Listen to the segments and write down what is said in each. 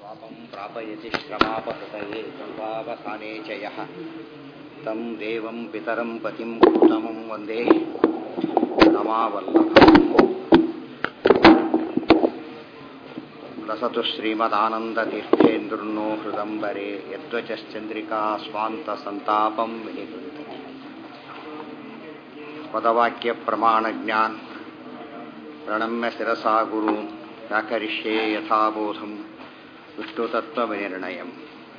पापं प्रापयति श्रमापहृतये सर्वावसाने च यः तं देवं पितरं पतिं उत्तमं वन्दे रमावल्लभम् लसतु श्रीमदानन्दतीर्थेन्दुर्नो हृदम्बरे यद्वचश्चन्द्रिका स्वान्तसन्तापं विनिकृन्ते पदवाक्यप्रमाणज्ञान् प्रणम्य शिरसा गुरून् व्याकरिष्ये यथाबोधम् विष्णुतत्त्वविनिर्णयम्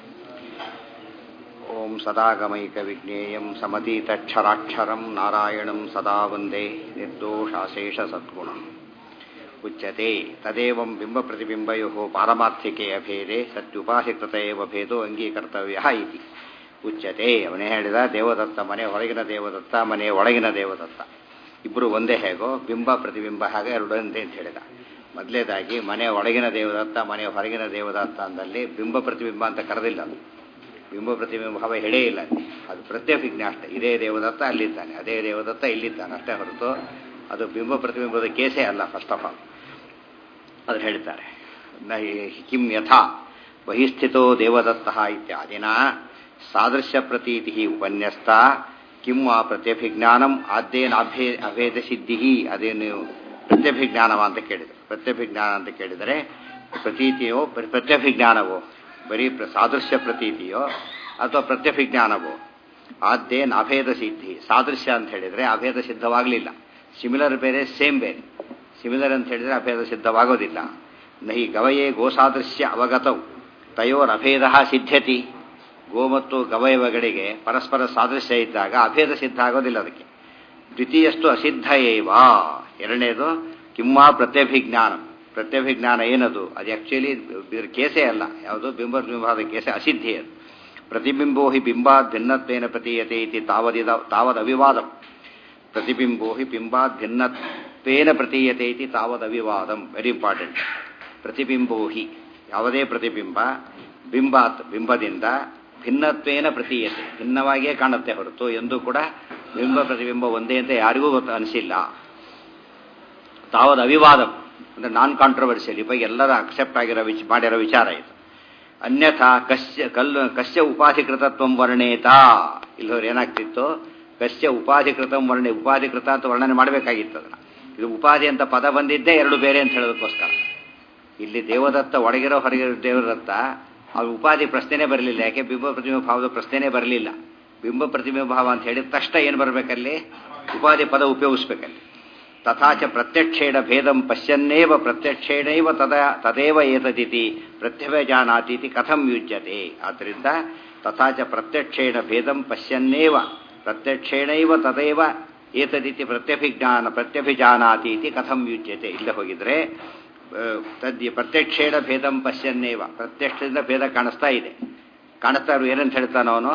ॐ सदागमैकविज्ञेयं समतीतक्षराक्षरं नारायणं सदा वन्दे निर्दोषाशेषसद्गुणम् उच्यते तदेवं बिम्बप्रतिबिम्बयोः पारमाರ್ಥಿಕೆ ಅಭೇದೆ ಸತ್ಯುಪಾಸಿಕೃತ ಏವ ಭೇದೋ ಅಂಗೀಕರ್ತವ್ಯ ಇತಿ ಉಚ್ಯತೆ ಅವನೇ ಹೇಳಿದ ದೇವದತ್ತ ಮನೆ ಹೊರಗಿನ ದೇವದತ್ತ ಮನೆ ಒಳಗಿನ ದೇವದತ್ತ ಇಬ್ಬರು ಒಂದೇ ಹೇಗೋ ಬಿಂಬ ಪ್ರತಿಬಿಂಬ ಹಾಗೆ ಎರಡು ಒಂದೇ ಅಂತ ಹೇಳಿದ ಮೊದಲೇದಾಗಿ ಮನೆ ಒಳಗಿನ ದೇವದತ್ತ ಮನೆ ಹೊರಗಿನ ದೇವದತ್ತ ಅಂದಲ್ಲಿ ಬಿಂಬ ಪ್ರತಿಬಿಂಬ ಅಂತ ಕರೆದಿಲ್ಲ ಅದು ಬಿಂಬ ಪ್ರತಿಬಿಂಬ ಭಾವ ಹೇಳೇ ಇಲ್ಲ ಅದು ಪ್ರತ್ಯಭಿಜ್ಞೆ ಅಷ್ಟೇ ಇದೇ ದೇವದತ್ತ ಅಲ್ಲಿದ್ದಾನೆ ಅದೇ ದೇವದತ್ತ ಇಲ್ಲಿದ್ದಾನೆ ಅಷ್ಟೇ ಹೊರತು ಅದು ಬಿಂಬ ಪ್ರತಿಬಿಂಬದ ಕೇಸೇ ಅಲ್ಲ ಫಸ್ಟ್ ಆಫ್ ಆಲ್ ಅದು ಹೇಳ್ತಾರೆ ಕಿಂ ಯಥಾ ಬಹಿಸ್ಥಿತೋ ದೇವದತ್ತ ಇತ್ಯಾದಿನ ಸಾದೃಶ್ಯ ಪ್ರತೀತಿ ಉಪನ್ಯಸ್ತ ಕಿಂ ಆ ಪ್ರತ್ಯಭಿಜ್ಞಾನಂ ಆದ್ದೇನ ಅಭೇ ಅಭೇದ ಸಿದ್ಧಿ ಅದೇನು ಪ್ರತ್ಯಭಿಜ್ಞಾನವ ಅಂತ ಕೇಳಿದರು ಪ್ರತ್ಯಭಿಜ್ಞಾನ ಅಂತ ಕೇಳಿದರೆ ಪ್ರತೀತಿಯೋ ಪ್ರತ್ಯಭಿಜ್ಞಾನವೋ ಬರೀ ಸಾದೃಶ್ಯ ಪ್ರತೀತಿಯೋ ಅಥವಾ ಪ್ರತ್ಯಭಿಜ್ಞಾನವೋ ಆದ್ದೇನ ಅಭೇದ ಸಿದ್ಧಿ ಸಾದೃಶ್ಯ ಅಂತ ಹೇಳಿದರೆ ಅಭೇದ ಸಿದ್ಧವಾಗಲಿಲ್ಲ ಸಿಮಿಲರ್ ಬೇರೆ ಸೇಮ್ ಬೇರೆ ಸಿಮಿಲರ್ ಅಂತ ಹೇಳಿದರೆ ಅಭೇದ ಸಿದ್ಧವಾಗೋದಿಲ್ಲ ನಹಿ ಗವಯೇ ಗೋಸಾದೃಶ್ಯ ಅವಗತವು ತಯೋರಭೇದ ಸಿದ್ಧತಿ ಗೋ ಮತ್ತು ಗವಯವಗಳಿಗೆ ಪರಸ್ಪರ ಸಾದೃಶ್ಯ ಇದ್ದಾಗ ಅಭೇದ ಸಿದ್ಧ ಆಗೋದಿಲ್ಲ ಅದಕ್ಕೆ ದ್ವಿತೀಯಷ್ಟು ಅಸಿದ್ಧ ಏವ ಎರಡನೇದು ಕಿಮ್ಮಾ ಪ್ರತ್ಯಭಿಜ್ಞಾನ ಪ್ರತ್ಯಭಿಜ್ಞಾನ ಏನದು ಅದು ಆ್ಯಕ್ಚುಲಿ ಕೇಸೇ ಅಲ್ಲ ಯಾವುದು ಬಿಂಬ ಬಿಂಬಾದ ಕೇಸೆ ಅಸಿದ್ಧಿ ಅದು ಪ್ರತಿಬಿಂಬೋ ಹಿ ಬಿಂಬಾದ್ ಭಿನ್ನತ್ವೇನ ಪ್ರತೀಯತೆ ಇತಿ ತಾವದಿದ ತಾವದವಿವಾದಂ ಪ್ರತಿಬಿಂಬೋ ಹಿ ಬಿಂಬಾದ್ ಭಿನ್ನತ್ವೇನ ಪ್ರತೀಯತೆ ಇತಿ ತಾವದವಿವಾದಂ ವೆರಿ ಇಂಪಾರ್ಟೆಂಟ್ ಪ್ರತಿಬಿಂಬೋ ಹಿ ಯಾವುದೇ ಪ್ರತಿಬಿಂಬ ಬಿಂಬಾತ್ ಬಿಂಬದಿಂದ ಭಿನ್ನತ್ವೇನ ಪ್ರತೀಯತೆ ಭಿನ್ನವಾಗಿಯೇ ಕಾಣುತ್ತೆ ಹೊರತು ಎಂದು ಕೂಡ ಬಿಂಬ ಪ್ರತಿಬಿಂಬ ಒಂದೇ ಅಂತ ಯಾರಿಗೂ ಗೊತ್ತು ಅನಿಸಿಲ್ಲ ತಾವದ ಅವಿವಾದ ಅಂದರೆ ನಾನ್ ಕಾಂಟ್ರವರ್ಸಿಯಲ್ ಇವಾಗ ಎಲ್ಲರ ಅಕ್ಸೆಪ್ಟ್ ಆಗಿರೋ ವಿಚ್ ಮಾಡಿರೋ ವಿಚಾರ ಇದು ಅನ್ಯಥಾ ಕಶ್ಯ ಕಲ್ಲು ಕಶ್ಯ ಉಪಾಧಿಕೃತತ್ವ ವರ್ಣೇತ ಇಲ್ಲವ್ರು ಏನಾಗ್ತಿತ್ತು ಕಶ್ಯ ಉಪಾಧಿಕೃತ ವರ್ಣೆ ಉಪಾಧಿಕೃತ ಅಂತ ವರ್ಣನೆ ಮಾಡಬೇಕಾಗಿತ್ತು ಅದನ್ನ ಇದು ಉಪಾಧಿ ಅಂತ ಪದ ಬಂದಿದ್ದೇ ಎರಡು ಬೇರೆ ಅಂತ ಹೇಳೋದಕ್ಕೋಸ್ಕರ ಇಲ್ಲಿ ದೇವದತ್ತ ಒಳಗಿರೋ ಹೊರಗಿರೋ ದೇವದತ್ತ ಅವ್ರ ಉಪಾಧಿ ಪ್ರಶ್ನೆನೇ ಬರಲಿಲ್ಲ ಯಾಕೆ ಬಿಂಬ ಪ್ರತಿಬಿಂಬ ಭಾವದ ಪ್ರಶ್ನೆನೇ ಬರಲಿಲ್ಲ ಬಿಂಬ ಪ್ರತಿಬಿಂಬ ಭಾವ ಅಂತ ಹೇಳಿದ ತಕ್ಷಣ ಏನು ಬರಬೇಕಲ್ಲಿ ಉಪಾಧಿ ಪದ ಉಪಯೋಗಿಸ್ಬೇಕಲ್ಲಿ ತಥಾಚ ಪ್ರತ್ಯಕ್ಷೇಣ ಭೇದಂ ಪಶ್ಯನ್ನೇವ ಪ್ರತ್ಯಕ್ಷೇಣೈವ ತದ ತದೇವ ಏತದಿತಿ ಪ್ರತ್ಯಭಜಾನಾತೀತಿ ಕಥಂ ಯುಜ್ಯತೆ ಆದ್ದರಿಂದ ತಥಾಚ ಪ್ರತ್ಯಕ್ಷೇಣ ಭೇದಂ ಪಶ್ಯನ್ನೇವ ಪ್ರತ್ಯಕ್ಷೇಣೈವ ತದೇವ ಏತದಿತಿ ಪ್ರತ್ಯಭಿಜ್ಞಾನ ಪ್ರತ್ಯಭಿಜಾನಾತೀತಿ ಕಥಂ ಯುಜ್ಯತೆ ಇಲ್ಲೇ ಹೋಗಿದ್ರೆ ತದ್ಯ ಪ್ರತ್ಯಕ್ಷೇಣ ಭೇದಂ ಪಶ್ಯನ್ನೇವ ಪ್ರತ್ಯಕ್ಷದಿಂದ ಭೇದ ಕಾಣಿಸ್ತಾ ಇದೆ ಕಾಣಿಸ್ತಾ ಇರೋ ಏನಂತ ಹೇಳ್ತಾನೋ ಅವನು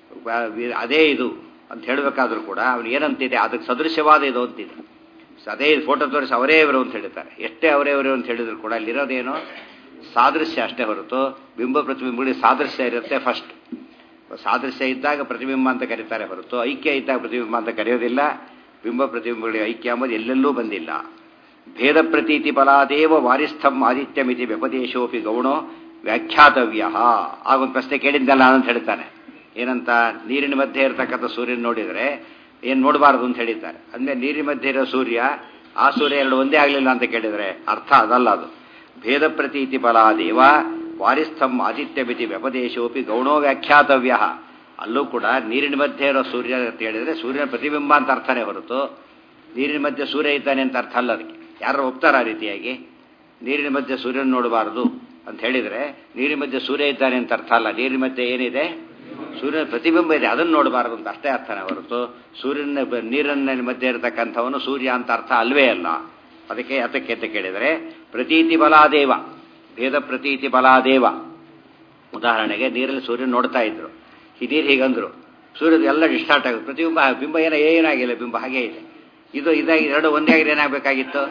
ಅದೇ ಇದು ಅಂತ ಹೇಳಬೇಕಾದ್ರೂ ಕೂಡ ಅವನು ಏನಂತಿದೆ ಅದಕ್ಕೆ ಸದೃಶ್ಯವಾದ ಇದು ಅಂತಿದೆ ಅದೇ ಫೋಟೋ ತೋರಿಸಿ ಅವರೇ ಇವರು ಅಂತ ಹೇಳ್ತಾರೆ ಎಷ್ಟೇ ಅವರೇ ಅವರು ಅಂತ ಹೇಳಿದ್ರು ಕೂಡ ಅಲ್ಲಿರೋದೇನು ಸಾದೃಶ್ಯ ಅಷ್ಟೇ ಹೊರತು ಬಿಂಬ ಪ್ರತಿಬಿಂಬಗಳಿಗೆ ಸಾದೃಶ್ಯ ಇರುತ್ತೆ ಫಸ್ಟ್ ಸಾದೃಶ್ಯ ಇದ್ದಾಗ ಪ್ರತಿಬಿಂಬ ಅಂತ ಕರೀತಾರೆ ಹೊರತು ಐಕ್ಯ ಇದ್ದಾಗ ಪ್ರತಿಬಿಂಬ ಅಂತ ಕರೆಯೋದಿಲ್ಲ ಬಿಂಬ ಪ್ರತಿಬಿಂಬಗಳಿಗೆ ಐಕ್ಯ ಅಂಬೋದು ಎಲ್ಲೆಲ್ಲೂ ಬಂದಿಲ್ಲ ಭೇದ ಪ್ರತೀತಿ ಬಲಾದೇವ ವಾರಿಸ್ಥಂ ಆದಿತ್ಯಮಿತಿ ವ್ಯಪದೇಶೋಪಿ ಗೌಣೋ ವ್ಯಾಖ್ಯಾತವ್ಯ ಆಗೊಂದು ಪ್ರಶ್ನೆ ಕೇಳಿದ್ದಲ್ಲ ಅಂತ ಹೇಳ್ತಾನೆ ಏನಂತ ನೀರಿನ ಮಧ್ಯೆ ಇರತಕ್ಕಂಥ ಸೂರ್ಯನ ನೋಡಿದರೆ ಏನು ನೋಡಬಾರದು ಅಂತ ಹೇಳಿದ್ದಾರೆ ಅಂದರೆ ನೀರಿನ ಮಧ್ಯೆ ಇರೋ ಸೂರ್ಯ ಆ ಸೂರ್ಯ ಎರಡು ಒಂದೇ ಆಗಲಿಲ್ಲ ಅಂತ ಕೇಳಿದರೆ ಅರ್ಥ ಅದಲ್ಲ ಅದು ಭೇದ ಪ್ರತೀತಿ ಬಲಾದೇವ ವಾರಿಸ್ಥಂ ಆದಿತ್ಯಮಿತಿ ವ್ಯಪದೇಶೋಪಿ ಗೌಣೋ ವ್ಯಾಖ್ಯಾತವ್ಯ ಅಲ್ಲೂ ಕೂಡ ನೀರಿನ ಮಧ್ಯೆ ಇರೋ ಸೂರ್ಯ ಅಂತ ಹೇಳಿದರೆ ಸೂರ್ಯನ ಪ್ರತಿಬಿಂಬ ಅಂತ ಅರ್ಥನೇ ಹೊರತು ನೀರಿನ ಮಧ್ಯೆ ಸೂರ್ಯ ಇದ್ದಾನೆ ಅಂತ ಅರ್ಥ ಅಲ್ಲ ಅದಕ್ಕೆ ಯಾರು ಒಪ್ತಾರ ಆ ರೀತಿಯಾಗಿ ನೀರಿನ ಮಧ್ಯೆ ಸೂರ್ಯನ ನೋಡಬಾರದು ಅಂತ ಹೇಳಿದರೆ ನೀರಿನ ಮಧ್ಯೆ ಸೂರ್ಯ ಇದ್ದಾನೆ ಅಂತ ಅರ್ಥ ಅಲ್ಲ ನೀರಿನ ಮಧ್ಯೆ ಏನಿದೆ ಸೂರ್ಯನ ಪ್ರತಿಬಿಂಬ ಇದೆ ಅದನ್ನು ನೋಡಬಾರದು ಅಂತ ಅಷ್ಟೇ ಅರ್ಥನೇ ಹೊರತು ಸೂರ್ಯನ ನೀರಿನ ಮಧ್ಯೆ ಇರತಕ್ಕಂಥವನು ಸೂರ್ಯ ಅಂತ ಅರ್ಥ ಅಲ್ವೇ ಅಲ್ಲ ಅದಕ್ಕೆ ಅದಕ್ಕೆ ಅಂತ ಕೇಳಿದರೆ ಪ್ರತೀತಿ ಬಲಾದೇವ ಭೇದ ಪ್ರತೀತಿ ಬಲಾದೇವ ಉದಾಹರಣೆಗೆ ನೀರಲ್ಲಿ ಸೂರ್ಯನ ನೋಡ್ತಾ ಇದ್ರು ಈ ನೀರು ಹೀಗಂದ್ರು ಸೂರ್ಯದ ಎಲ್ಲ ಡಿಸ್ಟಾರ್ಟ್ ಆಗುತ್ತೆ ಪ್ರತಿಬಿಂಬ ಬಿಂಬ ಏನೋ ಏನಾಗಿಲ್ಲ ಬಿಂಬ ಹಾಗೇ ಇದೆ ಇದು ಇದಾಗಿ ಎರಡು ಒಂದೇ ಆಗಿದೆ ಏನಾಗಬೇಕಾಗಿತ್ತು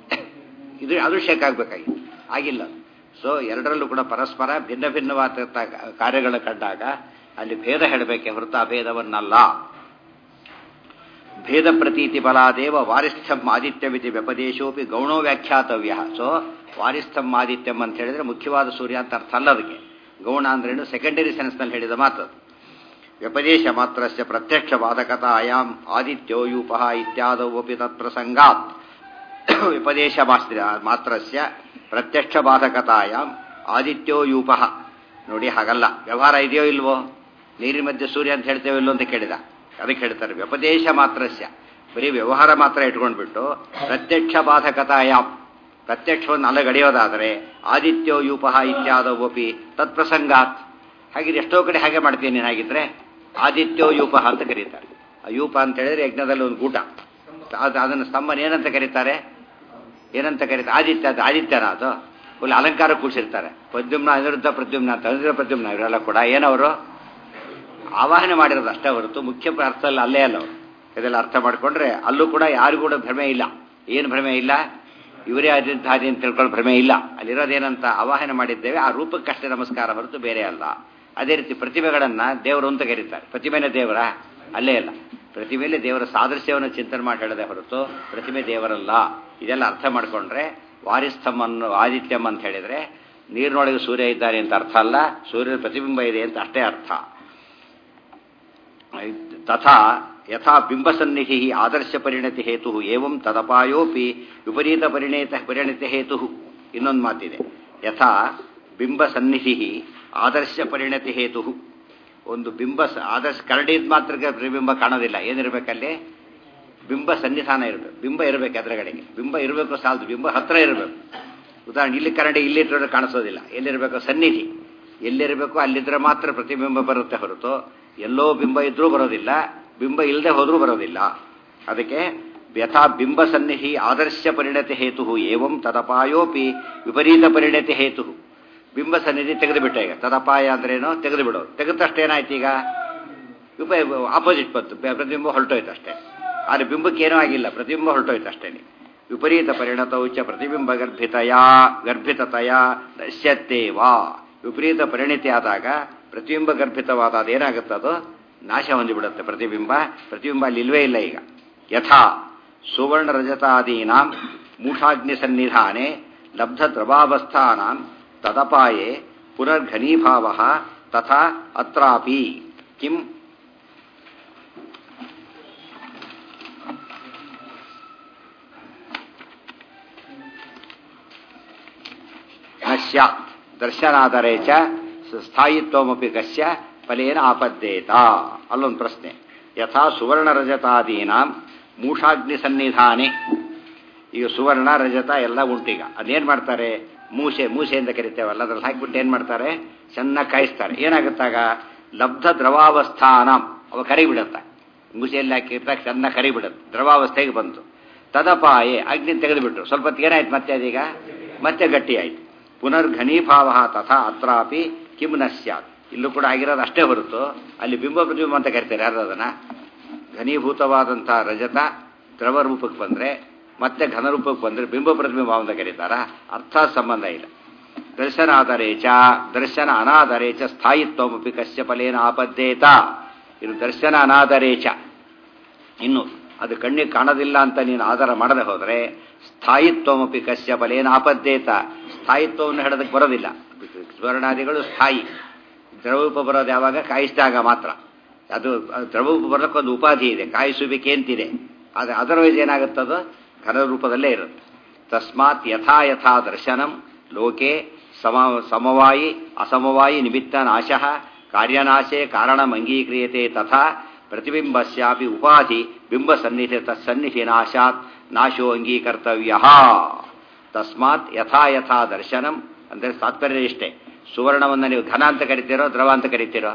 ಇದು ಅದೃಶ್ಯಕ್ಕಾಗಬೇಕಾಗಿತ್ತು ಆಗಿಲ್ಲ ಸೊ ಎರಡರಲ್ಲೂ ಕೂಡ ಪರಸ್ಪರ ಭಿನ್ನ ಭಿನ್ನವಾದ ಕಾರ್ಯಗಳು ಕಂಡಾಗ ಅಲ್ಲಿ ಭೇದ ಹೇಳಬೇಕೆ ಹೊರತು ಅಭೇದವನ್ನಲ್ಲ ಭೇದ ಪ್ರತೀತಿ ಬಲಾದೇವ ವಾರಿಸ್ಥಂ ಆದಿತ್ಯವಿತಿ ವ್ಯಪದೇಶೋಪಿ ಗೌಣೋ ವ್ಯಾಖ್ಯಾತವ್ಯ ಸೊ ವಾರಿಸ್ಥಂ ಆದಿತ್ಯಂ ಅಂತ ಹೇಳಿದ್ರೆ ಮುಖ್ಯವಾದ ಸೂರ್ಯ ಅಂತ ಅರ್ಥ ಅಲ್ಲ ಅದಕ್ಕೆ ಗೌಣ ಅಂದ್ರೇನು ಸೆಕೆಂಡರಿ ಸೆನ್ಸ್ನಲ್ಲಿ ಹೇಳಿದ ಮಾತು ವ್ಯಪದೇಶ ಮಾತ್ರಸ್ಯ ಪ್ರತ್ಯಕ್ಷ ಬಾಧಕತಾಯಾಂ ಆದಿತ್ಯೋ ಯೂಪ ಇತ್ಯಾದವಪಿ ತತ್ಪ್ರಸಂಗಾತ್ ವ್ಯಪದೇಶ ಮಾತ್ರಸ್ಯ ಪ್ರತ್ಯಕ್ಷ ಬಾಧಕತಾಯಾಂ ಆದಿತ್ಯೋ ಯೂಪ ನೋಡಿ ಹಾಗಲ್ಲ ವ್ಯವಹಾರ ಇದೆಯೋ ಇಲ್ವೋ ನೀರಿನ ಮಧ್ಯೆ ಸೂರ್ಯ ಅಂತ ಹೇಳ್ತೇವೆ ಇಲ್ಲೋ ಅಂತ ಕೇಳಿದ ಅದಕ್ಕೆ ಹೇಳ್ತಾರೆ ವ್ಯಪದೇಶ ಮಾತ್ರಸ್ಯ ಬರೀ ವ್ಯವಹಾರ ಮಾತ್ರ ಇಟ್ಕೊಂಡ್ಬಿಟ್ಟು ಪ್ರತ್ಯಕ್ಷ ಬಾಧಕತಾಯಾಮ್ ಪ್ರತ್ಯಕ್ಷವನ್ನು ಅಲಗಡಿಯೋದಾದರೆ ಆದಿತ್ಯೋ ಯೂಪ ಇತ್ಯಾದವಪಿ ತತ್ಪ್ರಸಂಗಾತ್ ಹಾಗಿದ್ರೆ ಎಷ್ಟೋ ಕಡೆ ಹಾಗೆ ಮಾಡ್ತೀನಿ ನೀನು ಹಾಗಿದ್ರೆ ಆದಿತ್ಯೋ ಯೂಪ ಅಂತ ಕರೀತಾರೆ ಆ ಯೂಪ ಅಂತ ಹೇಳಿದ್ರೆ ಯಜ್ಞದಲ್ಲಿ ಒಂದು ಗೂಟ ಅದು ಅದನ್ನು ಸ್ತಂಭನ ಏನಂತ ಕರೀತಾರೆ ಏನಂತ ಕರೀತಾರೆ ಆದಿತ್ಯ ಅದು ಆದಿತ್ಯನ ಅದು ಫುಲ್ ಅಲಂಕಾರ ಕೂಡಿಸಿರ್ತಾರೆ ಪ್ರದ್ಯುಮ್ನ ಅನಿರುದ್ಧ ಪ್ರದ್ಯುಮ್ನ ಅಂತ ಅನಿರುದ್ಧ ಪ್ರದ್ಯುಮ್ನ ಇವರೆಲ್ಲ ಕೂಡ ಏನವರು ಆವಾಹನೆ ಮಾಡಿರೋದು ಅಷ್ಟೇ ಹೊರತು ಮುಖ್ಯ ಅರ್ಥದಲ್ಲಿ ಅಲ್ಲೇ ಅಲ್ಲ ಅವರು ಇದೆಲ್ಲ ಅರ್ಥ ಮಾಡಿಕೊಂಡ್ರೆ ಅಲ್ಲೂ ಕೂಡ ಯಾರಿಗೂ ಕೂಡ ಭ್ರಮೆ ಇಲ್ಲ ಏನು ಭ್ರಮೆ ಇಲ್ಲ ಇವರೇ ಆದಂತ ಹಾದಿ ಅಂತ ತಿಳ್ಕೊಂಡು ಭ್ರಮೆ ಇಲ್ಲ ಅಲ್ಲಿರೋದೇನಂತ ಆವಾಹನೆ ಮಾಡಿದ್ದೇವೆ ಆ ರೂಪಕ್ಕಷ್ಟೇ ನಮಸ್ಕಾರ ಹೊರತು ಬೇರೆ ಅಲ್ಲ ಅದೇ ರೀತಿ ಪ್ರತಿಮೆಗಳನ್ನ ದೇವರು ಅಂತ ಕರೀತಾರೆ ಪ್ರತಿಮೆನೇ ದೇವರ ಅಲ್ಲೇ ಅಲ್ಲ ಪ್ರತಿಮೆಯಲ್ಲಿ ದೇವರ ಸಾದೃಶ್ಯವನ್ನು ಚಿಂತನೆ ಮಾಡಿ ಹೇಳದೆ ಹೊರತು ಪ್ರತಿಮೆ ದೇವರಲ್ಲ ಇದೆಲ್ಲ ಅರ್ಥ ಮಾಡಿಕೊಂಡ್ರೆ ವಾರಿಸ್ಥಮ್ ಅನ್ನು ಆದಿತ್ಯಂ ಅಂತ ಹೇಳಿದ್ರೆ ನೀರಿನೊಳಗೆ ಸೂರ್ಯ ಇದ್ದಾನೆ ಅಂತ ಅರ್ಥ ಅಲ್ಲ ಸೂರ್ಯನ ಪ್ರತಿಬಿಂಬ ಇದೆ ಅಂತ ಅಷ್ಟೇ ಅರ್ಥ ತಥಾ ಯಥಾ ಬಿಂಬಸನ್ನಿಧಿ ಆದರ್ಶ ಪರಿಣತಿ ಹೇತು ಏವಂ ತದಪಾಯೋಪಿ ವಿಪರೀತ ಪರಿಣೇತ ಪರಿಣತಿ ಹೇತು ಇನ್ನೊಂದು ಮಾತಿದೆ ಯಥಾ ಬಿಂಬಸನ್ನಿಧಿ ಆದರ್ಶ ಪರಿಣತಿ ಹೇತು ಒಂದು ಬಿಂಬ ಆದರ್ಶ ಕರಡಿದ ಮಾತ್ರಕ್ಕೆ ಪ್ರತಿಬಿಂಬ ಕಾಣೋದಿಲ್ಲ ಏನಿರಬೇಕಲ್ಲಿ ಬಿಂಬ ಸನ್ನಿಧಾನ ಇರಬೇಕು ಬಿಂಬ ಇರಬೇಕು ಎದುರುಗಡೆಗೆ ಬಿಂಬ ಇರಬೇಕು ಸಾಲದು ಬಿಂಬ ಹತ್ರ ಇರಬೇಕು ಉದಾಹರಣೆ ಇಲ್ಲಿ ಕರಡಿ ಇಲ್ಲಿಟ್ಟರೆ ಕಾಣಿಸೋದಿಲ್ಲ ಎಲ್ಲಿರಬೇಕು ಸನ್ನಿಧಿ ಎಲ್ಲಿರಬೇಕು ಅಲ್ಲಿದ್ರೆ ಮಾತ್ರ ಪ್ರತಿಬಿಂಬ ಬರುತ್ತೆ ಹೊರತು ಎಲ್ಲೋ ಬಿಂಬ ಇದ್ರೂ ಬರೋದಿಲ್ಲ ಬಿಂಬ ಇಲ್ಲದೆ ಹೋದ್ರೂ ಬರೋದಿಲ್ಲ ಅದಕ್ಕೆ ಯಥಾ ಬಿಂಬ ಸನ್ನಿಧಿ ಆದರ್ಶ ಪರಿಣತಿ ಹೇತು ಏವಂ ತದಪಾಯೋಪಿ ವಿಪರೀತ ಪರಿಣತಿ ಹೇತು ಬಿಂಬ ಸನ್ನಿಧಿ ತೆಗೆದುಬಿಟ್ಟ ಈಗ ತದಪಾಯ ಅಂದ್ರೇನು ತೆಗೆದು ಬಿಡೋದು ತೆಗೆದ ತಕ್ಷಣ ಏನಾಯ್ತು ಈಗ ವಿಪ ಆಪೋಸಿಟ್ ಬಂತು ಪ್ರತಿಬಿಂಬ ಹೊರಟೋಯ್ತು ಅಷ್ಟೇ ಆದರೆ ಬಿಂಬಕ್ಕೆ ಏನೂ ಆಗಿಲ್ಲ ಪ್ರತಿಬಿಂಬ ಹೊರಟೋಯ್ತು ಅಷ್ಟೇ ವಿಪರೀತ ಪರಿಣತೌಚ ಪ್ರತಿಬಿಂಬ ಗರ್ಭಿತಯ ಗರ್ಭಿತತಯ ನಶ್ಯತ್ತೇವಾ ವಿಪರೀತ ಪರಿಣಿತಿ ಆದಾಗ ಪ್ರತಿಬಿಂಬ ಗರ್ಭಿತವಾದ ಅದೇನಾಗುತ್ತದೋ ನಾಶ ಹೊಂದಿಬಿಡುತ್ತೆ ಪ್ರತಿಬಿಂಬ ಪ್ರತಿಬಿಂಬ ಅಲ್ಲಿ ಇಲ್ವೇ ಇಲ್ಲ ಈಗ ಯಥಾ ಸುವರ್ಣ ರಜತಾದೀನಾಂ ಮೂಷಾಗ್ನಿ ಸನ್ನಿಧಾನೆ ಲಬ್ಧ ದ್ರವಾವಸ್ಥಾನಾಂ ತದಪಾಯೇ ಪುನರ್ಘನೀಭಾವ ತಥಾ ಅತ್ರಾಪಿ ಕಿಂ ನ ಸ್ಯಾತ್ ದರ್ಶನಾದರೆ ಚ ಸ್ಥಾಯಿತ್ವಮಪಿ ಕಸ್ಯ ಫಲೇನ ಆಪದ್ದೇತ ಅಲ್ಲೊಂದು ಪ್ರಶ್ನೆ ಯಥಾ ಸುವರ್ಣ ರಜತಾದೀನಾಂ ಮೂಷಾಗ್ನಿ ಸನ್ನಿಧಾನೆ ಈಗ ಸುವರ್ಣ ರಜತ ಎಲ್ಲ ಉಂಟೀಗ ಅದೇನ್ ಮಾಡ್ತಾರೆ ಮೂಸೆ ಮೂಸೆ ಅಂತ ಕರಿತೇವಲ್ಲ ಅದ್ರಲ್ಲಿ ಹಾಕಿಬಿಟ್ಟು ಏನ್ ಮಾಡ್ತಾರೆ ಚೆನ್ನಾಗಿ ಕಾಯಿಸ್ತಾರೆ ಏನಾಗುತ್ತಾಗ ಲಬ್ಧ ದ್ರವಾವಸ್ಥಾನ ಅವ ಕರಿಬಿಡತ್ತ ಮೂಸೆಯಲ್ಲಿ ಹಾಕಿರ್ತಾಗ ಚೆನ್ನಾಗಿ ಕರಿಬಿಡುತ್ತೆ ದ್ರವಾವಸ್ಥೆಗೆ ಬಂತು ತದಪಾಯೇ ಅಗ್ನಿ ತೆಗೆದುಬಿಟ್ರು ಸ್ವಲ್ಪ ಹೊತ್ತಿಗೆ ಏನಾಯ್ತು ಮತ್ತೆ ಅದೀಗ ಮತ್ತೆ ಗಟ್ಟಿ ಆಯ್ತು ಪುನರ್ಘನೀಭಾವ ತಥಾ ಅತ್ರಾಪಿ ಕಿಮ್ ನ ಸ್ಯಾತ್ ಇಲ್ಲೂ ಕೂಡ ಆಗಿರೋದು ಅಷ್ಟೇ ಹೊರತು ಅಲ್ಲಿ ಬಿಂಬ ಪ್ರತಿಬಿಂಬ ಅಂತ ಕರಿತಾರೆ ಯಾರು ಅದನ್ನ ಘನೀಭೂತವಾದಂಥ ರಜತ ದ್ರವ ರೂಪಕ್ಕೆ ಬಂದ್ರೆ ಮತ್ತೆ ಘನರೂಪಕ್ಕೆ ಬಂದ್ರೆ ಬಿಂಬ ಪ್ರತಿಬಿಂಬ ಅಂತ ಕರೀತಾರ ಅರ್ಥ ಸಂಬಂಧ ಇಲ್ಲ ದರ್ಶನ ಆಧಾರೇಚ ದರ್ಶನ ಅನಾಧಾರೇಚ ಸ್ಥಾಯಿತ್ವಮಪಿ ಕಶ್ಯ ಫಲೇನ ಆಪದ್ದೇತ ಇದು ದರ್ಶನ ಅನಾಧಾರೇಚ ಇನ್ನು ಅದು ಕಣ್ಣಿಗೆ ಕಾಣೋದಿಲ್ಲ ಅಂತ ನೀನು ಆಧಾರ ಮಾಡದೆ ಹೋದರೆ ಸ್ಥಾಯಿತ್ವಮಪಿ ಕಶ್ಯ ಫಲೇನ ಆಪದ್ದೇತ ಸ್ಥಾಯಿತ್ವವನ್ನು ಹೇಳೋದಕ್ಕೆ ಬರೋದಿಲ್ಲ ಸ್ವರ್ಣಾದಿಗಳು ಸ್ಥಾಯಿ ದ್ರವರೂಪ ಬರೋದು ಯಾವಾಗ ಕಾಯಿಸಿದಾಗ ಮಾತ್ರ ಅದು ದ್ರವರೂಪ ಬರೋಕ್ಕೊಂದು ಉಪಾಧಿ ಇದೆ ಕಾಯಿಸುವಿಕೆ ಅಂತಿದೆ ಆದರೆ ಅದರ್ವೈಸ್ ಏನಾಗುತ್ತದೋ ಘನ ರೂಪದಲ್ಲೇ ಇರುತ್ತೆ ತಸ್ಮಾತ್ ಯಥಾ ಯಥಾ ದರ್ಶನಂ ಲೋಕೆ ಸಮ ಸಮವಾಯಿ ಅಸಮವಾಯಿ ನಿಮಿತ್ತ ನಾಶಃ ಕಾರ್ಯನಾಶೆ ಕಾರಣಂ ಅಂಗೀಕ್ರಿಯತೆ ತಥಾ ಪ್ರತಿಬಿಂಬಸ್ಯಾಪಿ ಉಪಾಧಿ ಬಿಂಬ ಸನ್ನಿಧಿ ತತ್ಸನ್ನಿಧಿ ನಾಶಾತ್ ನಾಶೋ ಅಂಗೀಕರ್ತವ್ಯ ತಸ್ಮಾತ್ ಯಥಾ ಯಥಾ ದರ್ಶನಂ ಅಂದರೆ ತಾತ್ಪರ್ಯ ಇಷ್ಟೇ ಸುವರ್ಣವನ್ನು ನೀವು ಘನ ಅಂತ ಕರಿತೀರೋ ದ್ರವ ಅಂತ ಕರಿತೀರೋ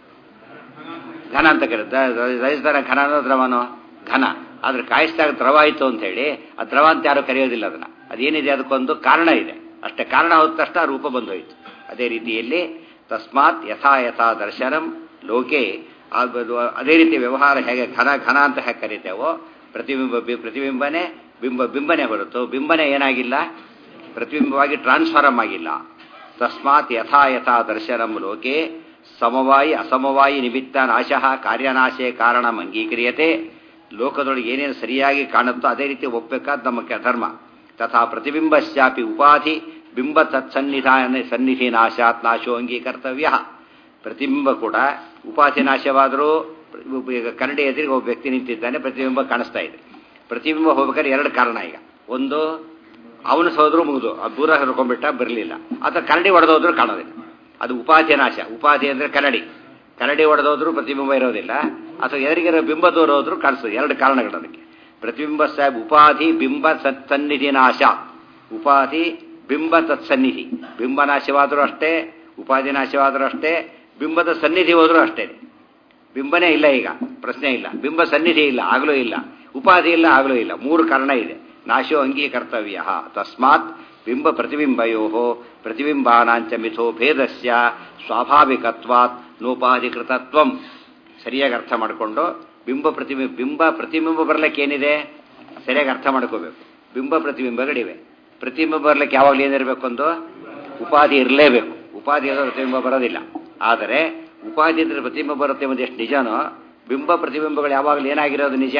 ಘನ ಅಂತ ಕರೀತ ರಜಿಸ್ತಾರ ಘನನೋ ದ್ರವನೋ ಘನ ಆದ್ರೆ ಕಾಯಿಸಿದಾಗ ದ್ರವ ಆಯಿತು ಅಂತ ಹೇಳಿ ಆ ದ್ರವ ಅಂತ ಯಾರು ಕರೆಯೋದಿಲ್ಲ ಅದನ್ನ ಅದೇನಿದೆ ಅದಕ್ಕೊಂದು ಕಾರಣ ಇದೆ ಅಷ್ಟೇ ಕಾರಣ ಹೋದ ತಕ್ಷಣ ರೂಪ ಬಂದು ಹೋಯಿತು ಅದೇ ರೀತಿಯಲ್ಲಿ ತಸ್ಮಾತ್ ಯಥಾ ಯಥಾ ದರ್ಶನಂ ಲೋಕೆ ಆಗ್ಬೋದು ಅದೇ ರೀತಿ ವ್ಯವಹಾರ ಹೇಗೆ ಘನ ಘನ ಅಂತ ಹೇಗೆ ಕರಿತೇವೋ ಪ್ರತಿಬಿಂಬ ಪ್ರತಿಬಿಂಬನೆ ಬಿಂಬ ಬಿಂಬನೆ ಹೊರತು ಬಿಂಬನೆ ಏನಾಗಿಲ್ಲ ಪ್ರತಿಬಿಂಬವಾಗಿ ಟ್ರಾನ್ಸ್ಫಾರಮ್ ಆಗಿಲ್ಲ ತಸ್ಮಾತ್ ಯಥಾ ಯಥಾ ದರ್ಶನಂ ಲೋಕೆ ಸಮವಾಯಿ ಅಸಮವಾಯಿ ನಿಮಿತ್ತ ನಾಶಃ ಕಾರ್ಯನಾಶೆ ಕಾರಣಂ ಅಂಗೀಕ್ರಿಯತೆ ಲೋಕದೊಳಗೆ ಏನೇನು ಸರಿಯಾಗಿ ಕಾಣುತ್ತೋ ಅದೇ ರೀತಿ ಒಪ್ಪಬೇಕಾದ ನಮ್ಮ ಕ- ಧರ್ಮ ತಥಾ ಪ್ರತಿಬಿಂಬಸ್ಯಾಪಿ ಉಪಾಧಿ ಬಿಂಬ ತತ್ಸನ್ನಿಧಾನ ಸನ್ನಿಧಿ ನಾಶಾತ್ ನಾಶೋ ಅಂಗೀಕರ್ತವ್ಯ ಪ್ರತಿಬಿಂಬ ಕೂಡ ಉಪಾಧಿ ನಾಶವಾದರೂ ಈಗ ಕನ್ನಡಿ ಎದುರಿಗೆ ಒಬ್ಬ ವ್ಯಕ್ತಿ ನಿಂತಿದ್ದಾನೆ ಪ್ರತಿಬಿಂಬ ಕಾಣಿಸ್ತಾ ಇದೆ ಪ್ರತಿಬಿಂಬ ಹೋಗ್ಬೇಕಾದ್ರೆ ಎರಡು ಕಾರಣ ಈಗ ಒಂದು ಅವನು ಸೋದ್ರು ಮುಗಿದು ಅದು ದೂರ ಹರ್ಕೊಂಡ್ಬಿಟ್ಟ ಬರಲಿಲ್ಲ ಅಥವಾ ಕನ್ನಡಿ ಹೊಡೆದೋದ್ರು ಕಾಣೋದಿಲ್ಲ ಅದು ಉಪಾಧಿ ನಾಶ ಉಪಾಧಿ ಅಂದರೆ ಕನ್ನಡಿ ಕನ್ನಡಿ ಹೊಡೆದೋದ್ರು ಪ್ರತಿಬಿಂಬ ಇರೋದಿಲ್ಲ ಅಥವಾ ಎದುರಿಗಿರೋ ಬಿಂಬ ದೂರ ಹೋದ್ರು ಕಾಣಿಸ್ತದೆ ಎರಡು ಕಾರಣಗಳು ಅದಕ್ಕೆ ಪ್ರತಿಬಿಂಬ ಸಾಹೇಬ್ ಉಪಾಧಿ ಬಿಂಬ ಸತ್ಸನ್ನಿಧಿ ನಾಶ ಉಪಾಧಿ ಬಿಂಬ ತತ್ಸನ್ನಿಧಿ ಬಿಂಬ ನಾಶವಾದರೂ ಅಷ್ಟೇ ಉಪಾಧಿ ನಾಶವಾದರೂ ಅಷ್ಟೇ ಬಿಂಬದ ಸನ್ನಿಧಿ ಹೋದರೂ ಅಷ್ಟೇ ಬಿಂಬನೇ ಇಲ್ಲ ಈಗ ಪ್ರಶ್ನೆ ಇಲ್ಲ ಬಿಂಬ ಸನ್ನಿಧಿ ಇಲ್ಲ ಆಗಲೂ ಇಲ್ಲ ಉಪಾಧಿ ಇಲ್ಲ ಆಗಲೂ ಇಲ್ಲ ಮೂರು ಕಾರಣ ಇದೆ ನಾಶೋ ಅಂಗೀಕರ್ತವ್ಯ ತಸ್ಮಾತ್ ಬಿಂಬ ಪ್ರತಿಬಿಂಬಯೋ ಪ್ರತಿಬಿಂಬಾನಾಂಚ ಮಿಥೋ ಭೇದಸ್ಯ ಸ್ವಾಭಾವಿಕತ್ವಾತ್ ನೋಪಾಧಿಕೃತತ್ವಂ ಸರಿಯಾಗಿ ಅರ್ಥ ಮಾಡಿಕೊಂಡು ಬಿಂಬ ಪ್ರತಿಬಿಂಬ ಬಿಂಬ ಪ್ರತಿಬಿಂಬ ಬರ್ಲಿಕ್ಕೆ ಏನಿದೆ ಸರಿಯಾಗಿ ಅರ್ಥ ಮಾಡ್ಕೋಬೇಕು ಬಿಂಬ ಪ್ರತಿಬಿಂಬಗಳಿವೆ ಪ್ರತಿಬಿಂಬ ಬರ್ಲಿಕ್ಕೆ ಯಾವಾಗಲೂ ಏನಿರಬೇಕು ಒಂದು ಉಪಾಧಿ ಇರಲೇಬೇಕು ಉಪಾಧಿ ಇರೋ ಪ್ರತಿಬಿಂಬ ಬರೋದಿಲ್ಲ ಆದರೆ ಉಪಾಧಿ ಇದ್ರೆ ಪ್ರತಿಬಿಂಬ ಬರುತ್ತೆ ಎಂಬುದು ಎಷ್ಟು ನಿಜನೋ ಬಿಂಬ ಪ್ರತಿಬಿಂಬಗಳು ಯಾವಾಗಲೂ ಏನಾಗಿರೋದು ನಿಜ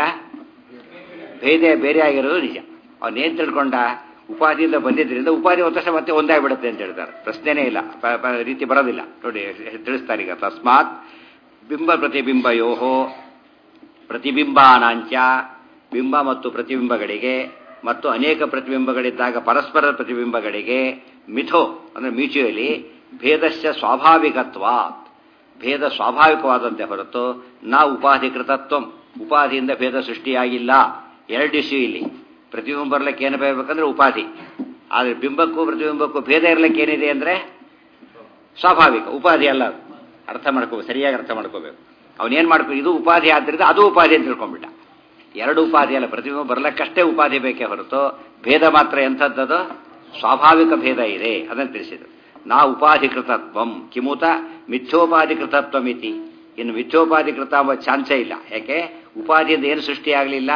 ಭೇದ ಬೇರೆ ಆಗಿರೋದು ನಿಜ ಅವನೇನು ತಿಳ್ಕೊಂಡ ಉಪಾಧಿಯಿಂದ ಬಂದಿದ್ದರಿಂದ ಉಪಾಧಿ ಒತ್ತಶ ಮತ್ತೆ ಒಂದಾಗ್ಬಿಡುತ್ತೆ ಅಂತ ಹೇಳ್ತಾರೆ ಪ್ರಶ್ನೆನೇ ಇಲ್ಲ ಪ- ಪ- ರೀತಿ ಬರೋದಿಲ್ಲ ನೋಡಿ ತಿಳಿಸ್ತಾರೆ ಈಗ ತಸ್ಮಾತ್ ಬಿಂಬ ಪ್ರತಿಬಿಂಬಯೋ ಪ್ರತಿಬಿಂಬಾನಾಂಚ ಬಿಂಬ ಮತ್ತು ಪ್ರತಿಬಿಂಬಗಳಿಗೆ ಮತ್ತು ಅನೇಕ ಪ್ರತಿಬಿಂಬಗಳಿದ್ದಾಗ ಪರಸ್ಪರ ಪ್ರತಿಬಿಂಬಗಳಿಗೆ ಮಿಥೋ ಅಂದರೆ ಮ್ಯೂಚುಯಲಿ ಭೇದಸ್ಯ ಸ್ವಾಭಾವಿಕತ್ವ ಭೇದ ಸ್ವಾಭಾವಿಕವಾದಂತೆ ಹೊರತು ನಾ ಉಪಾಧಿಕೃತತ್ವ ಉಪಾಧಿಯಿಂದ ಭೇದ ಸೃಷ್ಟಿಯಾಗಿಲ್ಲ ಎರಡು ಇಶ್ಯೂ ಇಲ್ಲಿ ಪ್ರತಿಬಿಂಬ ಬರ್ಲಿಕ್ಕೆ ಏನು ಬೇಕಂದ್ರೆ ಉಪಾಧಿ ಆದರೆ ಬಿಂಬಕ್ಕೂ ಪ್ರತಿಬಿಂಬಕ್ಕೂ ಭೇದ ಇರ್ಲಿಕ್ಕೆ ಏನಿದೆ ಅಂದರೆ ಸ್ವಾಭಾವಿಕ ಉಪಾಧಿ ಅಲ್ಲ ಅದು. ಅರ್ಥ ಮಾಡ್ಕೋ ಸರಿಯಾಗಿ ಅರ್ಥ ಮಾಡ್ಕೋಬೇಕು ಅವನೇನು ಮಾಡ್ಕೋ ಇದು ಉಪಾಧಿ ಆದ್ದರಿಂದ ಅದು ಉಪಾಧಿ ಅಂತ ತಿಳ್ಕೊಂಡ್ಬಿಟ್ಟ ಎರಡು ಉಪಾಧಿ ಅಲ್ಲ ಪ್ರತಿಬಿಂಬ ಬರ್ಲಕ್ಕಷ್ಟೇ ಉಪಾಧಿ ಬೇಕೇ ಹೊರತು ಭೇದ ಮಾತ್ರ ಎಂಥದ್ದದು ಸ್ವಾಭಾವಿಕ ಭೇದ ಇದೆ ಅದನ್ನು ತಿಳಿಸಿದರು ನಾ ಉಪಾಧಿಕೃತತ್ವಂ ಕಿಮುತ ಮಿಥ್ಯೋಪಾಧಿಕೃತತ್ವಮಿತಿ ಇನ್ನು ಮಿಥ್ಯೋಪಾಧಿಕೃತ ಎಂಬ ಚಾನ್ಸೇ ಇಲ್ಲ ಯಾಕೆ ಉಪಾಧಿಯಿಂದ ಏನು ಸೃಷ್ಟಿಯಾಗಲಿಲ್ಲ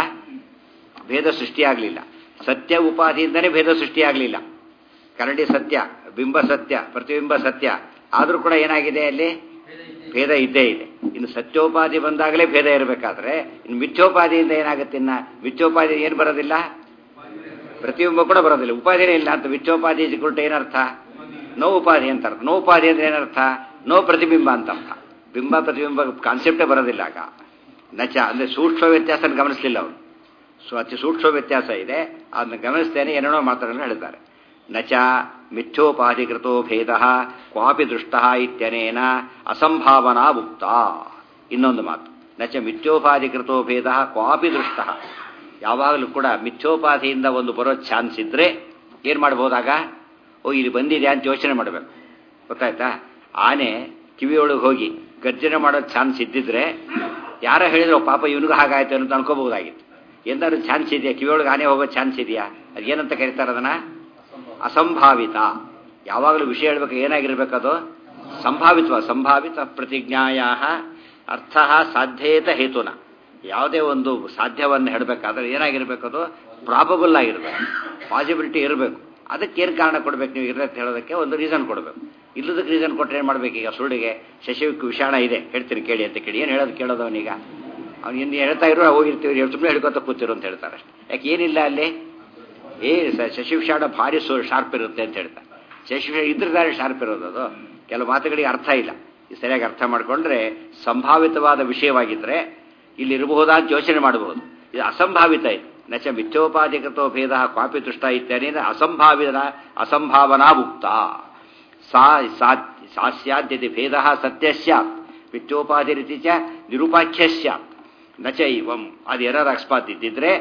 ಭೇದ ಸೃಷ್ಟಿಯಾಗಲಿಲ್ಲ ಸತ್ಯ ಉಪಾಧಿಯಿಂದನೇ ಭೇದ ಸೃಷ್ಟಿಯಾಗಲಿಲ್ಲ ಕರಡಿ ಸತ್ಯ ಬಿಂಬ ಸತ್ಯ ಪ್ರತಿಬಿಂಬ ಸತ್ಯ ಆದರೂ ಕೂಡ ಏನಾಗಿದೆ ಅಲ್ಲಿ ಭೇದ ಇದ್ದೇ ಇದೆ ಇನ್ನು ಸತ್ಯೋಪಾಧಿ ಬಂದಾಗಲೇ ಭೇದ ಇರಬೇಕಾದ್ರೆ ಇನ್ನು ಮಿಥ್ಯೋಪಾಧಿಯಿಂದ ಏನಾಗುತ್ತೆ ಇನ್ನ ಮಿಥ್ಯೋಪಾಧಿ ಏನು ಬರೋದಿಲ್ಲ ಪ್ರತಿಬಿಂಬ ಕೂಡ ಬರೋದಿಲ್ಲ ಉಪಾಧಿನೇ ಇಲ್ಲ ಅಂತ ಮಿಥ್ಯೋಪಾಧಿ ಇಸ್ಕೊಳ್ಟ ಏನರ್ಥ ನೋ ಉಪಾಧಿ ಅಂತ ಅರ್ಥ ನೋ ಉಪಾಧಿ ಅಂದ್ರೆ ಏನರ್ಥ ನೋ ಪ್ರತಿಬಿಂಬ ಅಂತ ಅರ್ಥ ಬಿಂಬ ಪ್ರತಿಬಿಂಬ ಕಾನ್ಸೆಪ್ಟೇ ಬರೋದಿಲ್ಲ ಆಗ ನಚ ಅಂದ್ರೆ ಸೂಕ್ಷ್ಮ ವ್ಯತ್ಯಾಸ ಗಮನಿಸಲಿಲ್ಲ ಅವರು ಸೊ ಅತಿ ಸೂಕ್ಷ್ಮ ವ್ಯತ್ಯಾಸ ಇದೆ ಅದನ್ನ ಗಮನಿಸ್ತೇನೆ ಏನೇನೋ ಮಾತುಗಳನ್ನು ಹೇಳಿದ್ದಾರೆ ನಚ ಮಿಥ್ಯೋಪಾಧಿಕೃತೋ ಭೇದ ಕ್ವಾಪಿ ದೃಷ್ಟ ಇತ್ಯನೇನ ಅಸಂಭಾವನಾ ಉಕ್ತ ಇನ್ನೊಂದು ಮಾತು ನಚ ಮಿಥ್ಯೋಪಾಧಿಕೃತೋ ಭೇದ ಕ್ವಾಪಿ ದೃಷ್ಟ ಯಾವಾಗಲೂ ಕೂಡ ಮಿಥ್ಯೋಪಾಧಿಯಿಂದ ಒಂದು ಬರೋ ಚಾನ್ಸ್ ಇದ್ರೆ ಏನು ಮಾಡ್ಬೋದಾಗ ಓ ಇಲ್ಲಿ ಬಂದಿದೆ ಅಂತ ಯೋಚನೆ ಮಾಡಬೇಕು ಗೊತ್ತಾಯ್ತಾ ಆನೆ ಕಿವಿಯೊಳಗೆ ಹೋಗಿ ಗರ್ಜನೆ ಮಾಡೋ ಚಾನ್ಸ್ ಇದ್ದಿದ್ರೆ ಯಾರೋ ಹೇಳಿದ್ರು ಪಾಪ ಇವನಿಗೂ ಹಾಗಾಯ್ತು ಅಂತ ಅನ್ಕೋಬಹುದಾಗಿತ್ತು ಎಂದಾದ್ರು ಚಾನ್ಸ್ ಇದೆಯಾ ಕಿವಿಯೊಳಗೆ ಆನೆ ಹೋಗೋ ಚಾನ್ಸ್ ಇದೆಯಾ ಅದೇನಂತ ಕರೀತಾರೆ ಅದನ್ನ ಅಸಂಭಾವಿತ ಯಾವಾಗಲೂ ವಿಷಯ ಹೇಳ್ಬೇಕು ಏನಾಗಿರ್ಬೇಕದು ಸಂಭಾವಿತ್ವ ಸಂಭಾವಿತ ಪ್ರತಿಜ್ಞಾಯ ಅರ್ಥ ಸಾಧ್ಯೇತ ಹೇತುನ ಯಾವುದೇ ಒಂದು ಸಾಧ್ಯವನ್ನು ಹೇಳಬೇಕಾದ್ರೆ ಏನಾಗಿರ್ಬೇಕದು ಪ್ರಾಬಬಲ್ ಆಗಿರ್ಬೇಕು ಪಾಸಿಬಿಲಿಟಿ ಇರಬೇಕು ಅದಕ್ಕೆ ಏನು ಕಾರಣ ಕೊಡ್ಬೇಕು ನೀವು ಇರತ್ತೆ ಹೇಳೋದಕ್ಕೆ ಒಂದು ರೀಸನ್ ಕೊಡಬೇಕು ಇಲ್ಲದಕ್ಕೆ ರೀಸನ್ ಕೊಟ್ಟರೆ ಏನು ಮಾಡ್ಬೇಕು ಈಗ ಸುಳ್ಳಿಗೆ ಶಶಿವಿಕ್ ವಿಷಾಣ ಇದೆ ಹೇಳ್ತೀನಿ ಕೇಳಿ ಅಂತ ಕೇಳಿ ಏನು ಹೇಳೋದು ಕೇಳೋದು ಅವನೀಗ ಅವ್ನು ಇನ್ನು ಹೇಳ್ತಾ ಇರೋ ಹೋಗಿರ್ತೀವಿ ಸುಮ್ಮನೆ ಹೇಳ್ಕೊತ ಕೂತಿರು ಅಂತ ಹೇಳ್ತಾರೆ ಅಷ್ಟೇ ಯಾಕೆ ಏನಿಲ್ಲ ಅಲ್ಲಿ ಏ ಸ- ಶಶಿವಿಷಾಣ ಭಾರಿ ಸು ಶಾರ್ಪ್ ಇರುತ್ತೆ ಅಂತ ಹೇಳ್ತಾರೆ ಶಶಿವಿಷಾಣ ಇದ್ರೆ ದಾರಿ ಶಾರ್ಪ್ ಇರೋದು ಅದು ಕೆಲವು ಮಾತುಗಳಿಗೆ ಅರ್ಥ ಇಲ್ಲ ಇದು ಸರಿಯಾಗಿ ಅರ್ಥ ಮಾಡಿಕೊಂಡ್ರೆ ಸಂಭಾವಿತವಾದ ವಿಷಯವಾಗಿದ್ದರೆ ಇಲ್ಲಿ ಇರಬಹುದಾ ಅಂತ ಯೋಚನೆ ಮಾಡಬಹುದು ಇದು ಅಸಂಭಾವಿತ ಇದೆ ನಚ ಮಿಥ್ಯೋಪಾಧಿಕತೋ ಭೇದ ಕ್ವಾಪಿ ತುಷ್ಟ ಇತ್ಯಾದಿನ ಅಸಂಭಾವಿತ ಅಸಂಭಾವನಾ ಉಕ್ತ ಸಾ ಸಾ- ಸಾ ಸ್ಯಾದ್ಯತೆ ಭೇದ ಸತ್ಯ ಸ್ಯಾತ್ ಮಿಥ್ಯೋಪಾಧಿ ರೀತಿ ಚ ನಿರುಪಾಖ್ಯ ಸ್ಯಾತ್ ನಚ ಇವಂ ಅದು ಏನಾರು ಅಕಸ್ಮಾತ್ ಇದ್ದಿದ್ರೆ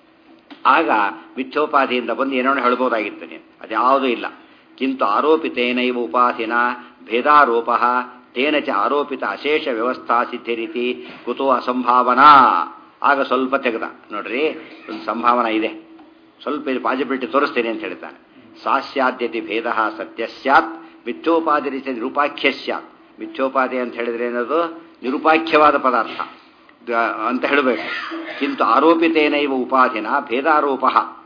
ಆಗ ಮಿಥ್ಯೋಪಾಧಿಯಿಂದ ಬಂದು ಏನೋ ಹೇಳ್ಬೋದಾಗಿತ್ತು ನೀನು ಅದ್ಯಾವುದೂ ಇಲ್ಲ ಕಿಂತು ಆರೋಪಿತೇನೈವ ಉಪಾಧಿನ ಭೇದಾರೋಪ ತೇನ ಚ ಆರೋಪಿತ ಅಶೇಷ ವ್ಯವಸ್ಥಾ ಸಿದ್ಧಿ ರೀತಿ ಕುತೋ ಅಸಂಭಾವನಾ ಆಗ ಸ್ವಲ್ಪ ತೆಗೆದ ನೋಡ್ರಿ ಒಂದು ಸಂಭಾವನಾ ಇದೆ ಸ್ವಲ್ಪ ಇದು ಪಾಸಿಬಿಲಿಟಿ ತೋರಿಸ್ತೇನೆ ಅಂತ ಹೇಳ್ತಾನೆ ಸಾಸ್ಯಾದ್ಯತಿ ಭೇದ ಸತ್ಯ ಸ್ಯಾತ್ ಮಿಥ್ಯೋಪಾಧಿ ರೀತಿ ನಿರುಪಾಖ್ಯ ಸ್ಯಾತ್ ಮಿಥ್ಯೋಪಾಧಿ ಅಂತ ಹೇಳಿದ್ರೆ ಏನದು ನಿರುಪಾಖ್ಯವಾದ ಪದಾರ್ಥ ದ- ಅಂತ ಹೇಳಬೇಕು ಕಿಂತು ಆರೋಪಿತೇನೈವ ಉಪಾಧಿನ ಭೇದಾರೋಪ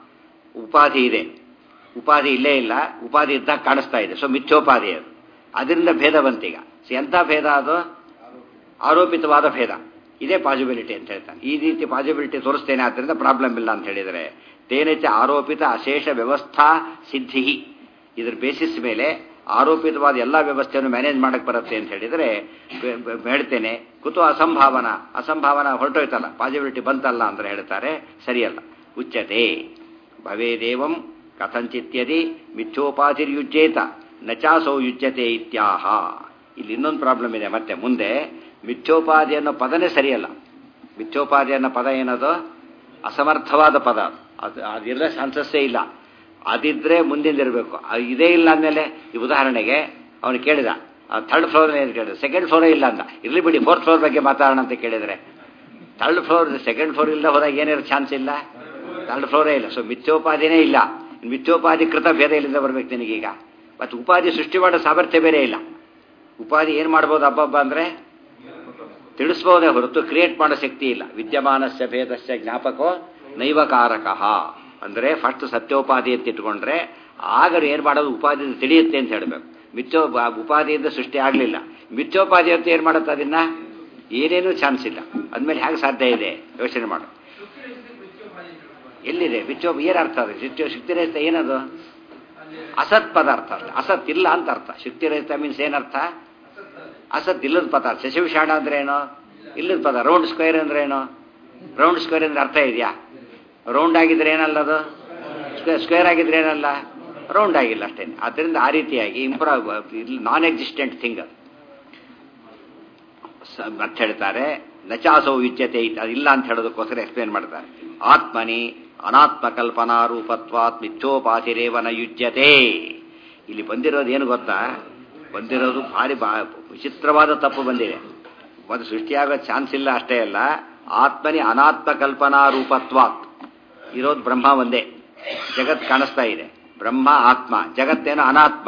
ಉಪಾಧಿ ಇದೆ ಉಪಾಧಿ ಇಲ್ಲೇ ಇಲ್ಲ ಉಪಾಧಿ ಇದ್ದಾಗ ಕಾಣಿಸ್ತಾ ಇದೆ ಸೊ ಮಿಥ್ಯೋಪಾಧಿ ಅದು ಅದರಿಂದ ಭೇದ ಬಂತೀಗ ಸೊ ಎಂಥ ಭೇದ ಅದು ಆರೋಪಿತವಾದ ಭೇದ ಇದೇ ಪಾಸಿಬಿಲಿಟಿ ಅಂತ ಹೇಳ್ತಾನೆ ಈ ರೀತಿ ಪಾಸಿಬಿಲಿಟಿ ತೋರಿಸ್ತೇನೆ ಆದ್ದರಿಂದ ಪ್ರಾಬ್ಲಮ್ ಇಲ್ಲ ಅಂತ ಹೇಳಿದರೆ ತೇನಚ ಆರೋಪಿತ ಅಶೇಷ ವ್ಯವಸ್ಥಾ ಸಿದ್ಧಿ ಇದ್ರ ಬೇಸಿಸ್ ಮೇಲೆ ಆರೋಪಿತವಾದ ಎಲ್ಲ ವ್ಯವಸ್ಥೆಯನ್ನು ಮ್ಯಾನೇಜ್ ಮಾಡಕ್ಕೆ ಬರುತ್ತೆ ಅಂತ ಹೇಳಿದರೆ ಹೇಳ್ತೇನೆ ಕುತು ಅಸಂಭಾವನ ಅಸಂಭಾವನ ಹೊರಟೋಯ್ತಲ್ಲ ಪಾಸಿಬಿಲಿಟಿ ಬಂತಲ್ಲ ಅಂತ ಹೇಳ್ತಾರೆ ಸರಿಯಲ್ಲ ಉಚ್ಚತೆ ಭವೇದೇವಂ ಕಥಂಚಿತ್ಯದಿ ಮಿಥ್ಯೋಪಾಧಿರ್ಯುಜ್ಯೇತ ನಚಾಸೌ ಯುಜ್ಯತೆ ಇತ್ಯಾಹ ಇಲ್ಲಿ ಇನ್ನೊಂದು ಪ್ರಾಬ್ಲಮ್ ಇದೆ ಮತ್ತೆ ಮುಂದೆ ಮಿಥ್ಯೋಪಾಧಿ ಅನ್ನೋ ಪದನೇ ಸರಿಯಲ್ಲ ಮಿಥ್ಯೋಪಾಧಿ ಅನ್ನೋ ಪದ ಏನದು ಅಸಮರ್ಥವಾದ ಪದ ಅದು ಅದಿರಲೇ ಚಾನ್ಸಸ್ಸೇ ಇಲ್ಲ ಅದಿದ್ರೆ ಮುಂದಿಂದಿರಬೇಕು ಇದೇ ಇಲ್ಲ ಅಂದಮೇಲೆ ಈ ಉದಾಹರಣೆಗೆ ಅವನು ಕೇಳಿದ ಥರ್ಡ್ ಫ್ಲೋರ್ ಏನು ಕೇಳಿದ ಸೆಕೆಂಡ್ ಫ್ಲೋರೇ ಇಲ್ಲ ಅಂತ ಇರಲಿ ಬಿಡಿ ಫೋರ್ತ್ ಫ್ಲೋರ್ ಬಗ್ಗೆ ಮಾತಾಡೋಣ ಅಂತ ಕೇಳಿದರೆ ಥರ್ಡ್ ಫ್ಲೋರ್ ಸೆಕೆಂಡ್ ಫ್ಲೋರ್ ಇಲ್ಲ ಹೋದಾಗ ಏನಿರೋ ಚಾನ್ಸ್ ಇಲ್ಲ ಥರ್ಡ್ ಫ್ಲೋರೇ ಇಲ್ಲ ಸೊ ಮಿಥ್ಯೋಪಾಧಿನೇ ಇಲ್ಲ ಮಿಥ್ಯೋಪಾಧಿ ಕೃತ ಭೇದ ಇಲ್ಲಿಂದ ಬರ್ಬೇಕು ನಿನಗೀಗ ಮತ್ತು ಉಪಾಧಿ ಸೃಷ್ಟಿ ಮಾಡೋ ಸಾಮರ್ಥ್ಯ ಬೇರೆ ಇಲ್ಲ ಉಪಾಧಿ ಏನು ಮಾಡ್ಬೋದು ಹಬ್ಬಬ್ಬ ಅಂದರೆ ತಿಳಿಸ್ಬೋದೇ ಹೊರತು ಕ್ರಿಯೇಟ್ ಮಾಡೋ ಶಕ್ತಿ ಇಲ್ಲ ವಿದ್ಯಮಾನಸ್ಯ ಭೇದಸ್ಯ ಜ್ಞಾಪಕೋ ನೈವಕಾರಕಃ ಅಂದರೆ ಫಸ್ಟ್ ಸತ್ಯೋಪಾಧಿ ಅಂತ ಇಟ್ಕೊಂಡ್ರೆ ಆಗ ಏನು ಮಾಡೋದು ಉಪಾಧಿ ತಿಳಿಯುತ್ತೆ ಅಂತ ಹೇಳಬೇಕು ಮಿಥ್ಯೋ ಉಪಾಧಿಯಿಂದ ಸೃಷ್ಟಿ ಆಗಲಿಲ್ಲ ಮಿಥ್ಯೋಪಾಧಿ ಅಂತ ಏನು ಮಾಡುತ್ತೆ ಅದನ್ನ ಏನೇನೂ ಚಾನ್ಸ್ ಇಲ್ಲ ಅಂದಮೇಲೆ ಹೇಗೆ ಸಾಧ್ಯ ಇದೆ ಯೋಚನೆ ಮಾಡು ಎಲ್ಲಿದೆ ಮಿಥ್ಯೋ ಏನು ಅರ್ಥ ಅದು ಶಕ್ತಿ ಶಕ್ತಿರಹಿತ ಏನದು ಅಸತ್ ಪದಾರ್ಥ ಅಲ್ಲ ಅಸತ್ ಇಲ್ಲ ಅಂತ ಅರ್ಥ ಶಕ್ತಿರಹಿತ ಮೀನ್ಸ್ ಏನರ್ಥ ಅಸತ್ ಇಲ್ಲದ ಪದಾರ್ಥ ಶಶಿವಿಷಾಣ ಅಂದ್ರೆ ಏನು ಇಲ್ಲದ ಪದ ರೌಂಡ್ ಸ್ಕ್ವೇರ್ ಅಂದ್ರೆ ಏನು ರೌಂಡ್ ಸ್ಕ್ವೇರ್ ಅಂದ್ರೆ ಅರ್ಥ ಇದೆಯಾ ರೌಂಡ್ ಆಗಿದ್ರೆ ಏನಲ್ಲ ಅದು ಸ್ಕ್ವೇರ್ ಸ್ಕ್ವೇರ್ ಆಗಿದ್ರೆ ಏನಲ್ಲ ರೌಂಡ್ ಆಗಿಲ್ಲ ಅಷ್ಟೇ ಆದ್ದರಿಂದ ಆ ರೀತಿಯಾಗಿ ಇಂಪ್ರೂವ್ ನಾನ್ ಎಕ್ಸಿಸ್ಟೆಂಟ್ ಥಿಂಗ್ ಅದು ಮತ್ತೆ ಹೇಳ್ತಾರೆ ನಚಾಸೌ ವಿದ್ಯತೆ ಅದಿಲ್ಲ ಅಂತ ಹೇಳೋದಕ್ಕೋಸ್ಕರ ಎಕ್ಸ್ಪ್ಲೇನ್ ಮಾಡ್ತಾರೆ ಆತ್ಮನಿ ಅನಾತ್ಮ ಕಲ್ಪನಾ ರೂಪತ್ವಾತ್ ಮಿಥ್ಯೋಪಾಧಿರೇವನ ಯುಜ್ಯತೆ ಇಲ್ಲಿ ಬಂದಿರೋದು ಏನು ಗೊತ್ತಾ ಬಂದಿರೋದು ಭಾರಿ ಬಾ ವಿಚಿತ್ರವಾದ ತಪ್ಪು ಬಂದಿದೆ ಒಂದು ಸೃಷ್ಟಿಯಾಗೋ ಚಾನ್ಸ್ ಇಲ್ಲ ಅಷ್ಟೇ ಅಲ್ಲ ಆತ್ಮನಿ ಅನಾತ್ಮ ಕಲ್ಪನಾ ರೂಪತ್ವಾತ್ ಇರೋದು ಬ್ರಹ್ಮ ಒಂದೇ ಜಗತ್ ಕಾಣಿಸ್ತಾ ಇದೆ ಬ್ರಹ್ಮ ಆತ್ಮ ಜಗತ್ತೇನು ಅನಾತ್ಮ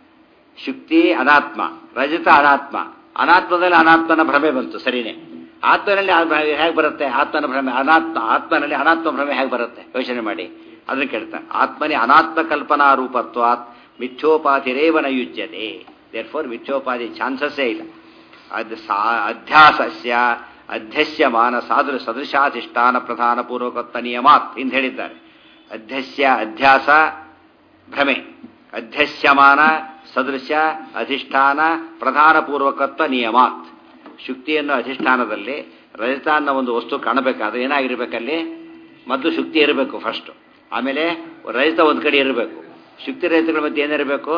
ಶುಕ್ತಿ ಅನಾತ್ಮ ರಜತ ಅನಾತ್ಮ ಅನಾತ್ಮದಲ್ಲಿ ಅನಾತ್ಮನ ಭ್ರಮೆ ಬಂತು ಸರಿನೇ ಆತ್ಮನಲ್ಲಿ ಹೇಗೆ ಬರುತ್ತೆ ಆತ್ಮನ ಭ್ರಮೆ ಅನಾತ್ಮ ಆತ್ಮನಲ್ಲಿ ಅನಾತ್ಮ ಭ್ರಮೆ ಹೇಗೆ ಬರುತ್ತೆ ಯೋಚನೆ ಮಾಡಿ ಅದನ್ನು ಕೇಳ್ತಾರೆ ಆತ್ಮನಿ ಅನಾತ್ಮ ಕಲ್ಪನಾ ರೂಪತ್ವಾತ್ ಮಿಥ್ಯೋಪಾಧಿರೇವನ ಯುಜ್ಯತೆ ದೇರ್ ಫೋರ್ ಮಿಥ್ಯೋಪಾಧಿ ಚಾನ್ಸಸ್ಸೇ ಇಲ್ಲ ಅದು ಸಾ ಅಧ್ಯಾಸಸ್ಯ ಅಧ್ಯಸ್ಯಮಾನ ಸಾಧು ಸದೃಶಾಧಿಷ್ಠಾನ ಪ್ರಧಾನ ಪೂರ್ವಕತ್ವ ನಿಯಮಾತ್ ಎಂದು ಹೇಳಿದ್ದಾರೆ ಅಧ್ಯಸ್ಯ ಅಧ್ಯಾಸ ಭ್ರಮೆ ಅಧ್ಯಸ್ಯಮಾನ ಸದೃಶ ಅಧಿಷ್ಠಾನ ಪ್ರಧಾನ ಪೂರ್ವಕತ್ವ ನಿಯಮಾತ್ ಶುಕ್ತಿಯನ್ನು ಅಧಿಷ್ಠಾನದಲ್ಲಿ ರಜತ ಅನ್ನೋ ಒಂದು ವಸ್ತು ಕಾಣಬೇಕಾದ್ರೆ ಏನಾಗಿರ್ಬೇಕಲ್ಲಿ ಮೊದಲು ಶುಕ್ತಿ ಇರಬೇಕು ಫಸ್ಟ್ ಆಮೇಲೆ ರಜತ ಒಂದು ಕಡೆ ಇರಬೇಕು ಶುಕ್ತಿ ರಜತಗಳ ಮಧ್ಯೆ ಏನಿರಬೇಕು